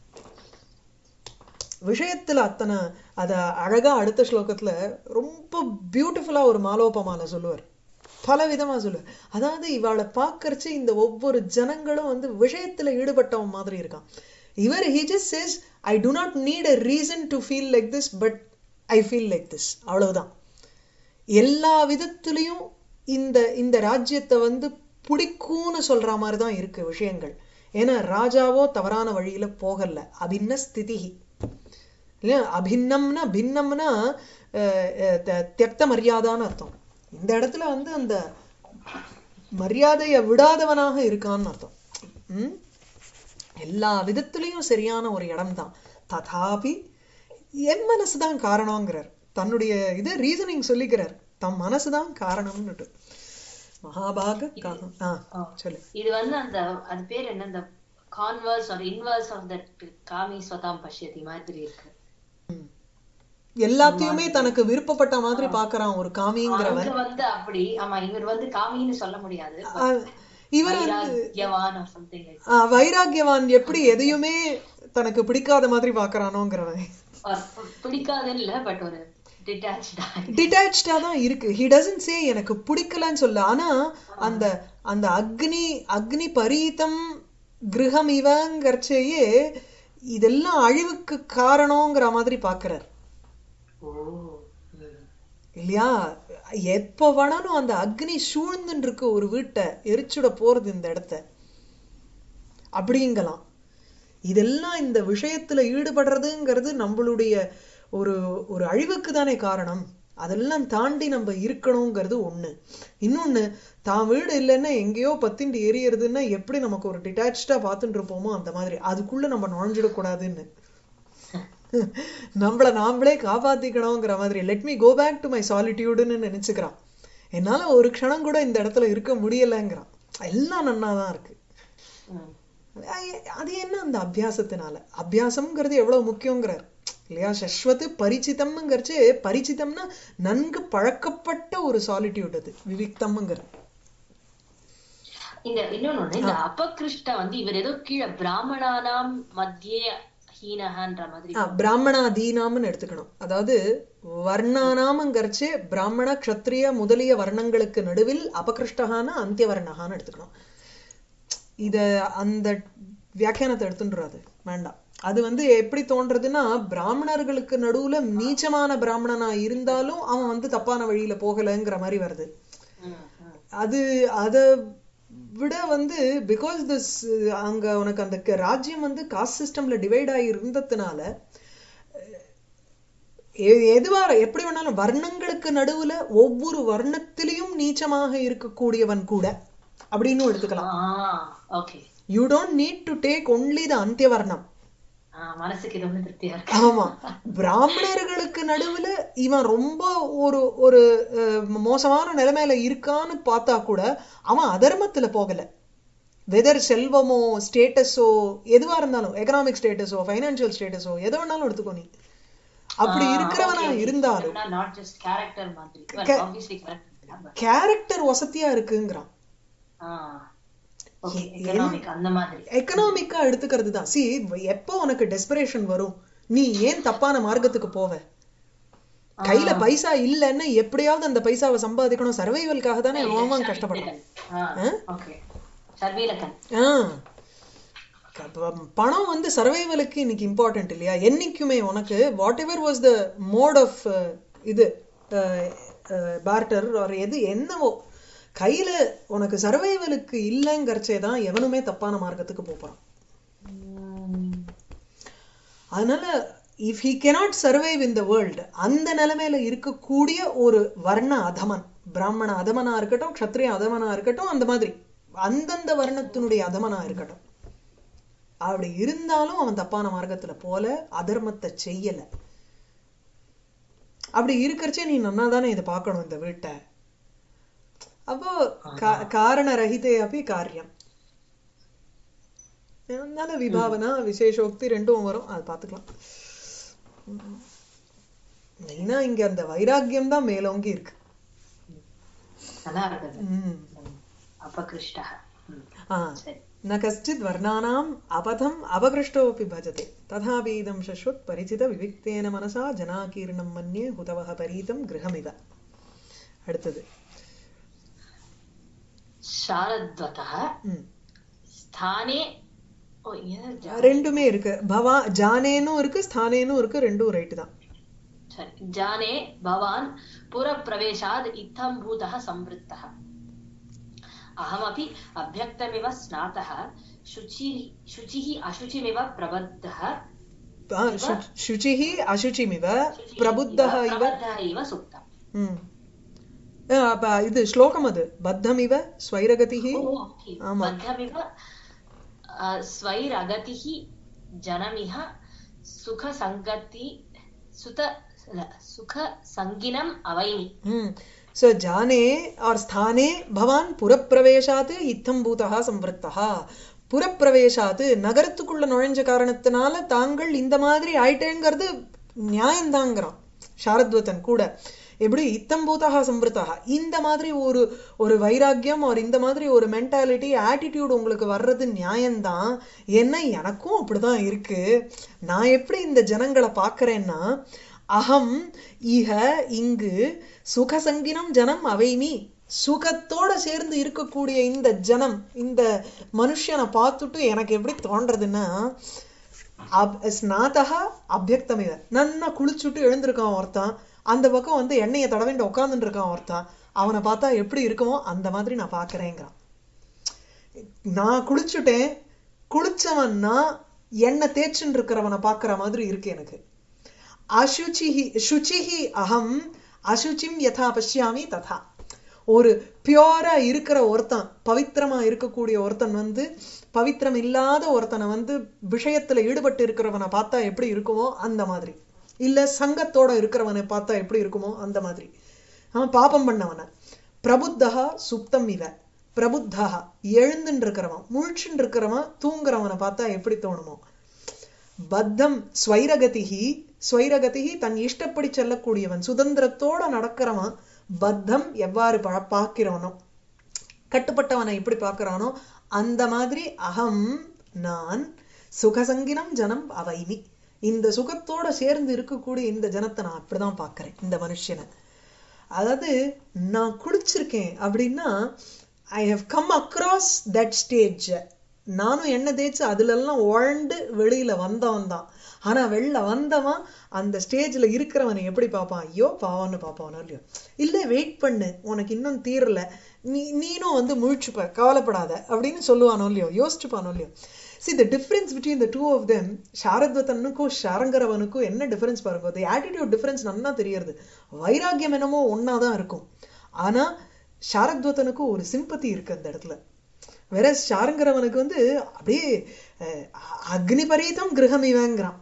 விஷயத்துல அத்தனை அத அழகா அடுத்த ஸ்லோகத்துல ரொம்ப பியூட்டிஃபுல்லா ஒரு மாலோபமால சொல்லுவார் பல விதமா சொல்லுவார் அதாவது இவாளை பார்க்கறச்சு இந்த ஒவ்வொரு ஜனங்களும் வந்து விஷயத்துல ஈடுபட்டவன் மாதிரி இருக்கான் இவர் he just says i do not need a reason to feel like this but i feel like this அவ்வளவுதான் எல்லா விதத்திலையும் இந்த இந்த ராஜ்யத்தை வந்து பிடிக்கும்னு சொல்ற மாதிரி தான் இருக்கு விஷயங்கள் ஏன்னா ராஜாவோ தவறான வழியில போகல அபின்ன ஸ்திதிஹி இல்லையா அபின்னம்னா பின்னம்னா அஹ், அஹ், த- தியக்த மரியாதான்னு அர்த்தம் இந்த இடத்துல வந்து அந்த மரியாதையை விடாதவனாக இருக்கான்னு அர்த்தம் ம்? எல்லா விதத்திலையும் சரியான ஒரு இடம்தான் ததாபி என் மனசுதான் காரணங்கிறார் தன்னுடைய இது ரீசனிங் சொல்லிக்கிறார் தம் மனசுதான் காரணம்னுட்டு மகாபாக காரணம் ஆ ஆ. சொல்லு இது வந்து அந்த அது பேர் என்ன அந்த converse or inverse of that காமி ஸ்வதாம் பஷ்யதி மாதிரி இருக்கு ம். எல்லாத்தையுமே தனக்கு விருப்பப்பட்ட மாதிரி பார்க்கறான் ஒரு காமிங்கிறவன் அங்க வந்து அப்படி ஆமா இவர் வந்து காமின்னு சொல்ல முடியாது ஆ, இவர் வந்து வைராக்யவான் ஆர் சம்திங் லைக் ஆ, வைராக்கியவான் எப்படி எதையுமே தனக்கு பிடிக்காத மாதிரி பார்க்கறானோங்கிறவன் பிடிக்காதுன்னு இல்ல பட் ஒரு டிட்டாச்சா டிட்டாச்சா தான் இருக்கு ஹி டசன்ட் சே எனக்கு பிடிக்கலன்னு சொல்ல ஆனா அந்த அந்த அக்னி அக்னி பரீதம் கிரகம் இவங்கிறச்சேயே இதெல்லாம் அழிவுக்கு காரணங்கிற மாதிரி பார்க்கறார் ஓ ம். இல்லையா எப்ப வேணாலும் அந்த அக்னி சூழ்ந்துன்னு இருக்கு ஒரு வீட்டை எரிச்சுட போறது இந்த இடத்த அப்படிங்கலாம் இதெல்லாம் இந்த விஷயத்துல ஈடுபடுறதுங்கிறது நம்மளுடைய ஒரு ஒரு அழிவுக்கு தானே காரணம் அதெல்லாம் தாண்டி நம்ம இருக்கணுங்கிறது ஒண்ணு இன்னொன்னு தான் வீடு இல்லைன்னா எங்கேயோ பத்திண்டு எரியறதுன்னா எப்படி நமக்கு ஒரு டிட்டாச்சா பார்த்துட்டு இருப்போமோ அந்த மாதிரி அதுக்குள்ள நம்ம நுழைஞ்சிடக்கூடாதுன்னு நம்மள நாமளே காப்பாத்திக்கணுங்கிற மாதிரி let me go back to my சாலிடியூடுன்னு நினைச்சுக்கிறான் என்னால ஒரு க்ஷணம் கூட இந்த இடத்துல இருக்க முடியலைங்கிறான் எல்லாம் நன்னாதான் இருக்கு ம். அ- அது என்ன அந்த அபியாசத்தினால அபியாசம்ங்கிறது எவ்வளவு முக்கியங்கிறார் இல்லையா சஸ்வத்து பரிச்சிதம்ங்கிறச்சு பரிச்சிதம்னா நன்கு பழக்கப்பட்ட ஒரு சாலிடியூட் அது விவிக்தம்ங்கிற இந்த இன்னொன்னு ஒண்ணு, இந்த அபகிருஷ்ட வந்து இவர் ஏதோ கீழே பிராமணானாம் மத்தியே ஹீனஹான்ற மாதிரி ஆ, பிராமணா தீனாம்னு எடுத்துக்கணும் அதாவது வர்ணானாம்ங்கிறச்சு பிராமண க்ஷத்ரிய முதலிய வர்ணங்களுக்கு நடுவில் அபகிருஷ்டகான அந்திய வர்ணகான்னு எடுத்துக்கணும் இத அந்த வியாக்கியானத்தை எடுத்துன்றாது வேண்டாம் அது வந்து எப்படி தோன்றதுன்னா பிராமணர்களுக்கு நடுவுல நீச்சமான பிராமணனா இருந்தாலும் அவன் வந்து தப்பான வழியில போகலைங்கிற மாதிரி வருது ம், ம். அது அத விட வந்து பிகாஸ் திஸ் அங்க உனக்கு அந்த க- ராஜ்யம் வந்து காஸ்ட் சிஸ்டம்ல டிவைட் ஆகி இருந்ததுனால எ- எதுவா எப்படி வேணாலும் வர்ணங்களுக்கு நடுவுல ஒவ்வொரு வர்ணத்திலையும் நீச்சமாக இருக்கக்கூடியவன் கூட அப்படின்னு எடுத்துக்கலாம் ah okay you don't need to take only the அந்திய வர்ணம் மனசுக்கு இது ஒண்ணு திருப்தியா இருக்கு ஆமா பிராமணர்களுக்கு நடுவுல இவன் ரொம்ப ஒரு ஒரு அஹ், மோசமான நிலைமையில இருக்கான்னு பார்த்தா கூட அவன் அதர்மத்துல போகல வெதர் செல்வமோ ஸ்டேட்டஸோ எதுவா இருந்தாலும் எக்கனாமிக் ஸ்டேட்டஸோ ஃபைனான்சியல் ஸ்டேட்டஸோ எது வேணாலும் எடுத்துக்கோ நீ அப்படி இருக்கிறவனா இருந்தாலும் நாட் ஜஸ்ட் கேரக்டர் மாதிரி Ca- ஆப்வியஸ்லி கேரக்டர் கேரக்டர் வசதியா இருக்குங்கிறான் ஓகே எக்கனாமிக் அந்த மாதிரி எக்கனாமிக்கா எடுத்துக்கிறது தான் சி எப்போ உனக்கு டெஸ்பிரேஷன் வரும் நீ ஏன் தப்பான மார்க்கத்துக்கு போவ கையில பைசா இல்லைன்னு எப்படியாவது அந்த பைசாவை சம்பாதிக்கணும் சர்வைவல்காக தானே அவன் கஷ்டப்படுறான் ஓகே சர்வீலக்கன் ஆ. க- பணம் வந்து சர்வைவலுக்கு இன்னைக்கு இம்பார்ட்டன்ட் இல்லையா என்னைக்குமே உனக்கு whatever was the mode of இது பார்ட்டர் ஒரு எது என்னவோ கையில உனக்கு சர்வைவலுக்கு இல்லைங்கிறச்சே தான் எவனுமே தப்பான மார்க்கத்துக்கு போப் போறான் அதனால if he cannot survive in the world அந்த நிலைமையில இருக்கக்கூடிய ஒரு வர்ண அதமன் பிராமண அதமனா இருக்கட்டும் க்ஷத்ரிய அதமனா இருக்கட்டும் அந்த மாதிரி அந்தந்த வர்ணத்தினுடைய அதமனா இருக்கட்டும் அப்படி இருந்தாலும் அவன் தப்பான மார்க்கத்துல போல அதர்மத்தை செய்யல அப்படி இருக்கறச்சே நீ நன்னா தானே இதை பார்க்கணும் இந்த வீட்டை அப்போ கா- காரண ரஹிதே அப்படி காரியம் அதனால விபாவனா விசேஷோக்தி ரெண்டும் வரும் அது பார்த்துக்கலாம் மெயினா இங்க அந்த வைராக்கியம் தான் மேலோங்கி இருக்கு நல்லா இருக்குது ம். அபகிருஷ்டः ம், ஆ சரி न कश्चित् वर्णानाम् अपथम् अपकृष्टोऽपि भजते तथापि इदं शश्वत् परिचितविविक्तेन मनसा जनाकीर्णं मन्ये हुतवः परीतं गृहमिव அடுத்தது शारद्वतः ம். स्थाने ஓ ஏன் ஜா- ரெண்டுமே இருக்கு பவா ஜானேனும் இருக்கு ஸ்தானேனும் இருக்கு ரெண்டும் ரைட்டு தான் சரி ஜானே பவான் पुरप्रवेशाद् इत्थं भूतः संवृत्तः अहमपि अभ्यक्तमिव स्नातः शुचिः शुचिः अशुचिमिव प्रबद्धः ஆ, சு- சுச்சிஹி அசுச்சிமிவ பிரபுத்தः இவ प्रबद्धः इव सुप्तम् ம். ஆ, அப்ப இது ஸ்லோகம் அது பத்தமிவ ஸ்வைரகதிஹி ओ, okay. ஆமா. बद्धमिव अ, स्वैरगतिः जनमिह सुखसङ्गति सुत सुखसङ्गिनम् अवैमि ம் ஸோ ஜானே ஆர் ஸ்தானே பவான் புறப்பிரவேசாத்து இத்தம் பூதா சம்வருத்தா புறப்பிரவேசாத்து நகரத்துக்குள்ள நுழைஞ்ச காரணத்தினால தாங்கள் இந்த மாதிரி ஆயிட்டேங்கிறது நியாயம்தாங்கிறான் சாரத்வதன் கூட எப்படி இத்தம் பூதா சம்வருத்தா இந்த மாதிரி ஒரு ஒரு வைராக்கியம் ஒரு இந்த மாதிரி ஒரு மென்டாலிட்டி ஆட்டிடியூட் உங்களுக்கு வர்றது நியாயம்தான் ஏன்னா எனக்கும் அப்படிதான் இருக்கு நான் எப்படி இந்த ஜனங்களை பார்க்கறேன்னா அகம் இஹ இங்கு சுகசங்கினம் ஜனம் அவைமி சுகத்தோட சேர்ந்து இருக்கக்கூடிய இந்த ஜனம் இந்த மனுஷனை பார்த்துட்டு எனக்கு எப்படி தோன்றதுன்னா அப் ஸ்நாதகா அபியக்தமிவ நன்னா குளிச்சுட்டு எழுந்திருக்கான் ஒருத்தன் அந்த பக்கம் வந்து எண்ணெயை தடவிண்டு உட்காந்துட்டு இருக்கான் ஒருத்தன் அவனை பார்த்தா எப்படி இருக்குமோ அந்த மாதிரி நான் பார்க்கறேங்கிறான் நான் குளிச்சுட்டேன் குளிச்சவன்னா எண்ணெய் தேய்ச்சுன்னு இருக்கிறவனை பார்க்குற மாதிரி இருக்கு எனக்கு அசுச்சிஹி சுச்சிஹி அகம் அசுச்சிம் யதா பஷ்யாமி ததா ஒரு பியோரா இருக்கிற ஒருத்தன் பவித்திரமா இருக்கக்கூடிய ஒருத்தன் வந்து பவித்திரம் இல்லாத ஒருத்தனை வந்து விஷயத்துல ஈடுபட்டு இருக்கிறவனை பார்த்தா எப்படி இருக்குமோ அந்த மாதிரி இல்ல சங்கத்தோட இருக்கிறவனை பார்த்தா எப்படி இருக்குமோ அந்த மாதிரி அவன் பாபம் பண்ணவன பிரபுத்தகா சுப்தம் இவ பிரபுத்தகா எழுந்துன்னு இருக்கிறவன் முழிச்சுன்னு இருக்கிறவன் தூங்குறவனை பார்த்தா எப்படி தோணுமோ பத்தம் ஸ்வைரகதிகி ஸ்வைரகதிகி தன் இஷ்டப்படி செல்லக்கூடியவன் சுதந்திரத்தோட நடக்கிறவன் பத்தம் எவ்வாறு பா- பார்க்கிறவனோ கட்டுப்பட்டவனை எப்படி பார்க்கறானோ அந்த மாதிரி அகம் நான் சுகசங்கினம் ஜனம் அவைமி இந்த சுகத்தோட சேர்ந்து இருக்கக்கூடிய இந்த ஜனத்தை நான் அப்படிதான் பார்க்கறேன் இந்த மனுஷனை அதாவது நான் குடிச்சிருக்கேன் அப்படின்னா I have come across that stage நானும் எண்ணெய் தேய்ச்சு அதுல எல்லாம் உழண்டு வெளியில வந்தவன் தான் ஆனா வெளில வந்தவன் அந்த ஸ்டேஜ்ல இருக்கிறவனை எப்படி பார்ப்பான் ஐயோ பாவம்னு பார்ப்பானோ இல்லையோ இல்ல வெயிட் பண்ணு உனக்கு இன்னும் தீரல நீ நீனும் வந்து முழிச்சுப்ப கவலைப்படாத அப்படின்னு சொல்லுவானோ இல்லையோ யோசிச்சுப்பானோ இல்லையோ see the difference between the two of them சாரத்வதனுக்கும் ஷாரங்கரவனுக்கும் என்ன டிஃபரன்ஸ் பாருங்க the attitude difference நன்னா தெரியறது வைராக்கியம் என்னமோ ஒன்னா தான் இருக்கும் ஆனா ஷாரத்வதனுக்கும் ஒரு சிம்பத்தி இருக்கு அந்த இடத்துல வேற ஷாரங்கரவனுக்கு வந்து அப்படியே அஹ், அக்னி பரீதம் கிரகம் இவங்கிறான்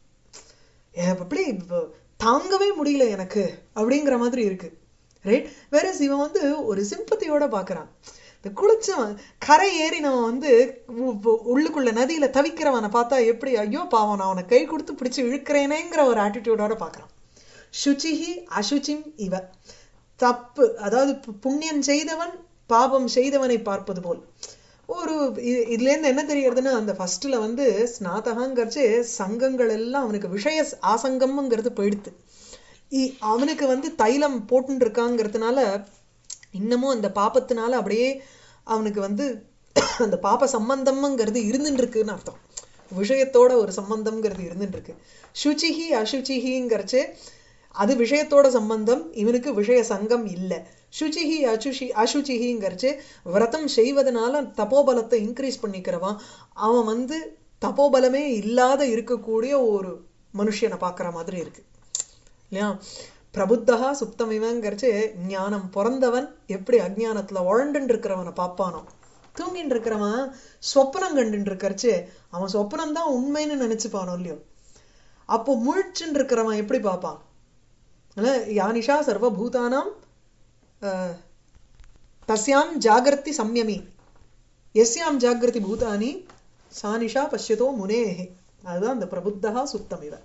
அப்படி இப்ப தாங்கவே முடியல எனக்கு அப்படிங்கிற மாதிரி இருக்கு ரைட் வேற இவன் வந்து ஒரு சிம்பத்தியோட பாக்குறான் இந்த குளிச்சவன் கரை ஏறினவன் வந்து உ- உ- உள்ளுக்குள்ள நதியில தவிக்கிறவனை பார்த்தா எப்படி ஐயோ பாவம் நான் அவனை கை கொடுத்து பிடிச்சு இழுக்கிறேனேங்கிற ஒரு ஆட்டிடியூடோட பாக்குறான் சுச்சிஹி அசுச்சிம் இவ தப்பு அதாவது பு- புண்ணியம் செய்தவன் பாபம் செய்தவனை பார்ப்பது போல் ஒரு இ- இதுல இருந்து என்ன தெரியறதுன்னா அந்த ஃபர்ஸ்ட்ல வந்து ஸ்நாதகங்கிறச்சு சங்கங்கள் எல்லாம் அவனுக்கு விஷய ஆசங்கம்ங்கிறது போயிடுத்து இ- அவனுக்கு வந்து தைலம் போட்டுன்னு இருக்காங்கிறதுனால இன்னமும் அந்த பாபத்தினால அப்படியே அவனுக்கு வந்து அந்த பாப சம்பந்தம்ங்கிறது இருந்துட்டு இருக்குன்னு அர்த்தம் விஷயத்தோட ஒரு சம்பந்தம்ங்கிறது இருந்துட்டு இருக்கு சுச்சிஹி அசுச்சிஹிங்கிறச்சு அது விஷயத்தோட சம்பந்தம் இவனுக்கு விஷய சங்கம் இல்ல சுச்சிஹி அசுஷி அசுச்சிஹிங்கிறச்சு விரதம் செய்வதனால தபோபலத்தை இன்க்ரீஸ் பண்ணிக்கிறவன் அவன் வந்து தபோபலமே இல்லாத இருக்கக்கூடிய ஒரு மனுஷனை பார்க்குற மாதிரி இருக்கு இல்லையா பிரபுத்தகா சுப்தமிவங்கிறச்சு ஞானம் பிறந்தவன் எப்படி அஜ்ஞானத்துல உழண்டுன்னு இருக்கிறவனை பார்ப்பானோ தூங்கிட்டு இருக்கிறவன் சொப்பனம் கண்டுட்டு இருக்கறச்சு அவன் சொப்பனம் தான் உண்மைன்னு நினைச்சுப்பானோ இல்லையோ அப்போ முழிச்சுன்னு இருக்கிறவன் எப்படி பார்ப்பான் இல்ல, யானிஷா சர்வபூதானாம் அஹ், தஸ்யாம் ஜாகிரதி சம்யமி எஸ்யாம் ஜாகிரதி பூதானி சானிஷா பஷ்யதோ முனேஹே அதுதான் அந்த பிரபுத்தகா சுத்தமிவ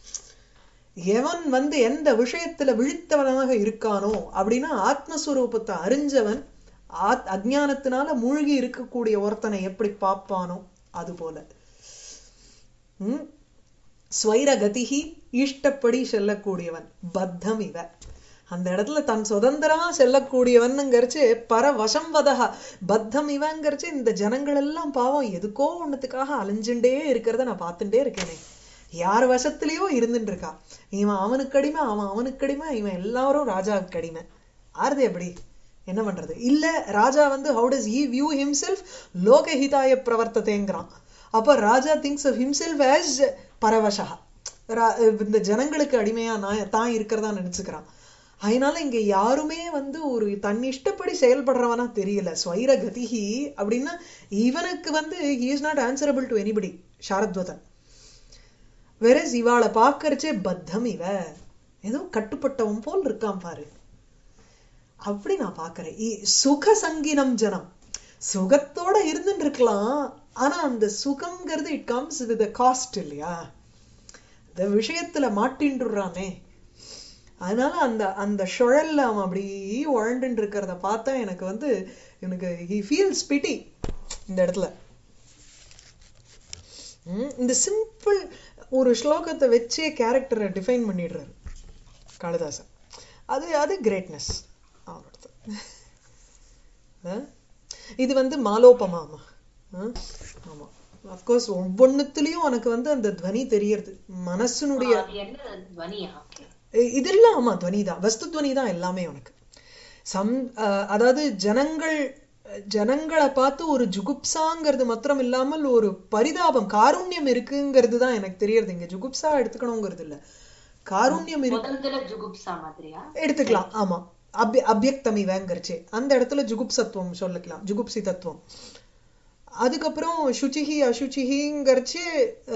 எவன் வந்து எந்த விஷயத்துல விழித்தவனாக இருக்கானோ அப்படின்னா ஆத்மஸ்வரூபத்தை அறிஞ்சவன் ஆத் அஜ்ஞானத்தினால மூழ்கி இருக்கக்கூடிய ஒருத்தனை எப்படி பார்ப்பானோ அது போல ம் ஸ்வைரகதிகி இஷ்டப்படி செல்லக்கூடியவன் பத்தம் இவ அந்த இடத்துல தன் சுதந்திரமா செல்லக்கூடியவன்னுங்கிறச்சு பரவசம் வதகா பத்தம் இவங்கிறச்சு இந்த ஜனங்கள் எல்லாம் பாவம் எதுக்கோ ஒண்ணுத்துக்காக அலைஞ்சுட்டே இருக்கிறத நான் பார்த்துட்டே இருக்கேனே யார் வசத்திலயோ இருந்துட்டு இருக்கா இவன் அவனுக்கு அடிமை அவன் அவனுக்கு அடிமை இவன் எல்லாரும் ராஜாவுக்கு அடிமை ஆறுது எப்படி என்ன பண்றது இல்ல ராஜா வந்து how does he view himself லோகஹிதாய பிரவர்த்ததேங்கிறான் அப்ப ராஜா திங்ஸ் ஆஃப் ஹிம்செல்ஃப் ஆஸ் பரவசா ரா- இந்த ஜனங்களுக்கு அடிமையா நான் தான் இருக்கிறதா நினைச்சுக்கிறான் அதனால இங்க யாருமே வந்து ஒரு தன் இஷ்டப்படி செயல்படுறவனா தெரியல ஸ்வைர கதிகி அப்படின்னா இவனுக்கு வந்து he is not answerable to anybody சாரத்வதன் வெரஸ் இவாளை பார்க்கறச்சே பத்தம் இவ ஏதோ கட்டுப்பட்டவன் போல் இருக்கான் பாரு அப்படி நான் பார்க்கிறேன் இ- சுக சங்கினம் ஜனம் சுகத்தோட இருந்துட்டு இருக்கலாம் ஆனா அந்த சுகம்ங்கிறது இட் கம்ஸ் வித் காஸ்ட் இல்லையா இந்த விஷயத்துல மாட்டின்றானே அதனால அந்த அந்த சுழல்ல அவன் அப்படி உழண்டுட்டு இருக்கிறத பார்த்தா எனக்கு வந்து எனக்கு ஹி ஃபீல்ஸ் பிட்டி இந்த இடத்துல ம், இந்த சிம்பிள் ஒரு ஸ்லோகத்தை வச்சே கேரக்டரை டிஃபைன் பண்ணிடுறாரு காளிதாசன் அது அது கிரேட்னஸ் அவனோடது ஆ? இது வந்து மாலோபமாமா ஆ? ஆமா அஃப்கோர்ஸ் ஒவ்வொன்னுத்துலயும் உனக்கு வந்து அந்த துவனி தெரியறது மனசுனுடைய அது என்ன துவனியா Okay. இ- இதெல்லாம் ஆமா துவனி தான் வஸ்து துவனி தான் எல்லாமே உனக்கு சம் அஹ், அதாவது ஜனங்கள் ஜனங்களை பார்த்து ஒரு ஜுகுப்சாங்கிறது மாத்திரம் இல்லாமல் ஒரு பரிதாபம் காருண்யம் இருக்குங்கிறது தான் எனக்கு தெரியறது இங்க ஜுகுப்சா எடுத்துக்கணுங்கிறது இல்ல காருண்யம் இருக்கு முதல்ல ஜுகுப்சா மாதிரியா எடுத்துக்கலாம் ஆமா அபிய அபியக்தமிவங்கிறச்சே அந்த இடத்துல ஜுகுப்சத்துவம் சொல்லிக்கலாம் ஜுகுப்சி தத்துவம் அதுக்கப்புறம் சுச்சிஹி அசுச்சிஹிங்கிறச்சு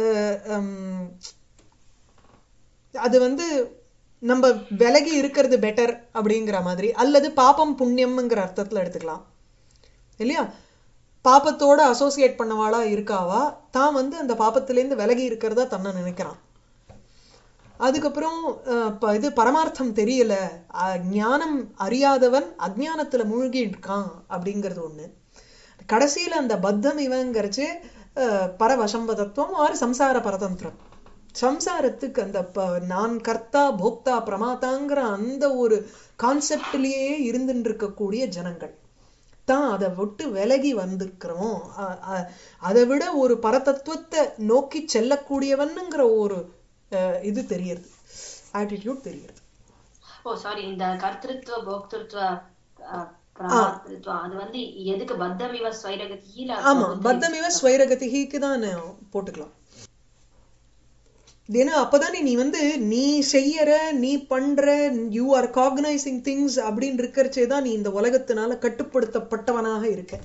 அது வந்து நம்ம விலகி இருக்கிறது பெட்டர் அப்படிங்கிற மாதிரி அல்லது பாபம் புண்ணியம்ங்கிற அர்த்தத்துல எடுத்துக்கலாம் இல்லையா பாபத்தோட அசோசியேட் பண்ணவாளா இருக்காவா தான் வந்து அந்த பாபத்திலேருந்து விலகி இருக்கிறதா தன்னை நினைக்கிறான் அதுக்கப்புறம் அஹ், ப- இது பரமார்த்தம் தெரியல அஹ், ஞானம் அறியாதவன் அஜ்ஞானத்துல மூழ்கி இருக்கான் அப்படிங்கிறது ஒண்ணு கடைசியில அந்த பத்தம் இவங்கிறச்சு அஹ், பரவசம்பதத்துவம் ஆறு சம்சார பரதந்திரம் சம்சாரத்துக்கு அந்த ப- நான் கர்த்தா போக்தா பிரமாதாங்கிற அந்த ஒரு கான்செப்ட்லயே இருந்துட்டு இருக்கக்கூடிய ஜனங்கள் தான் அதை விட்டு விலகி வந்திருக்கிறோம் அ- அ- அதை விட ஒரு பரதத்துவத்தை நோக்கி செல்லக்கூடியவனுங்கிற ஒரு அஹ், இது தெரியறது ஆட்டிடியூட் தெரியறது ஓ சாரி இந்த கர்த்திருத்துவ போக்திருத்துவ அஹ், பிரமாத்திருத்துவம் அது வந்து எதுக்கு பத்தமிவ ஸ்வைரகதியில ஆமா பத்தமிவ ஸ்வைரகதிக்கு தான் போட்டுக்கலாம் ஏன்னா அப்பதானே நீ வந்து நீ செய்யற நீ பண்ற யூ ஆர் காக்னைசிங் திங்ஸ் அப்படின்னு இருக்கிறச்சே தான் நீ இந்த உலகத்தினால கட்டுப்படுத்தப்பட்டவனாக இருக்க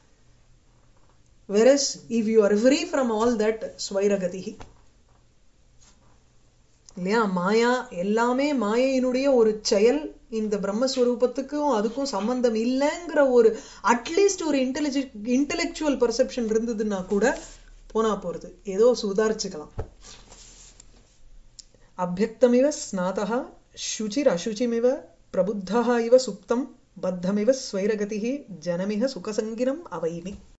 versus if you are free from all that ஸ்வைரகதிகி இல்லையா மாயா எல்லாமே மாயையினுடைய ஒரு செயல் இந்த பிரம்மஸ்வரூபத்துக்கும் அதுக்கும் சம்பந்தம் இல்லைங்கிற ஒரு அட்லீஸ்ட் ஒரு இன்டெலிஜி இன்டெலெக்சுவல் பர்செப்ஷன் இருந்ததுன்னா கூட போனா போறது ஏதோ சுதாரிச்சுக்கலாம் அபியக்தமிவ ஸ்நாதः शुचिरशुचिमिव प्रबुद्धः इव सुप्तं बद्धमिव स्वैरगतिः जनमिह सुखसङ्गिनम् अवैमि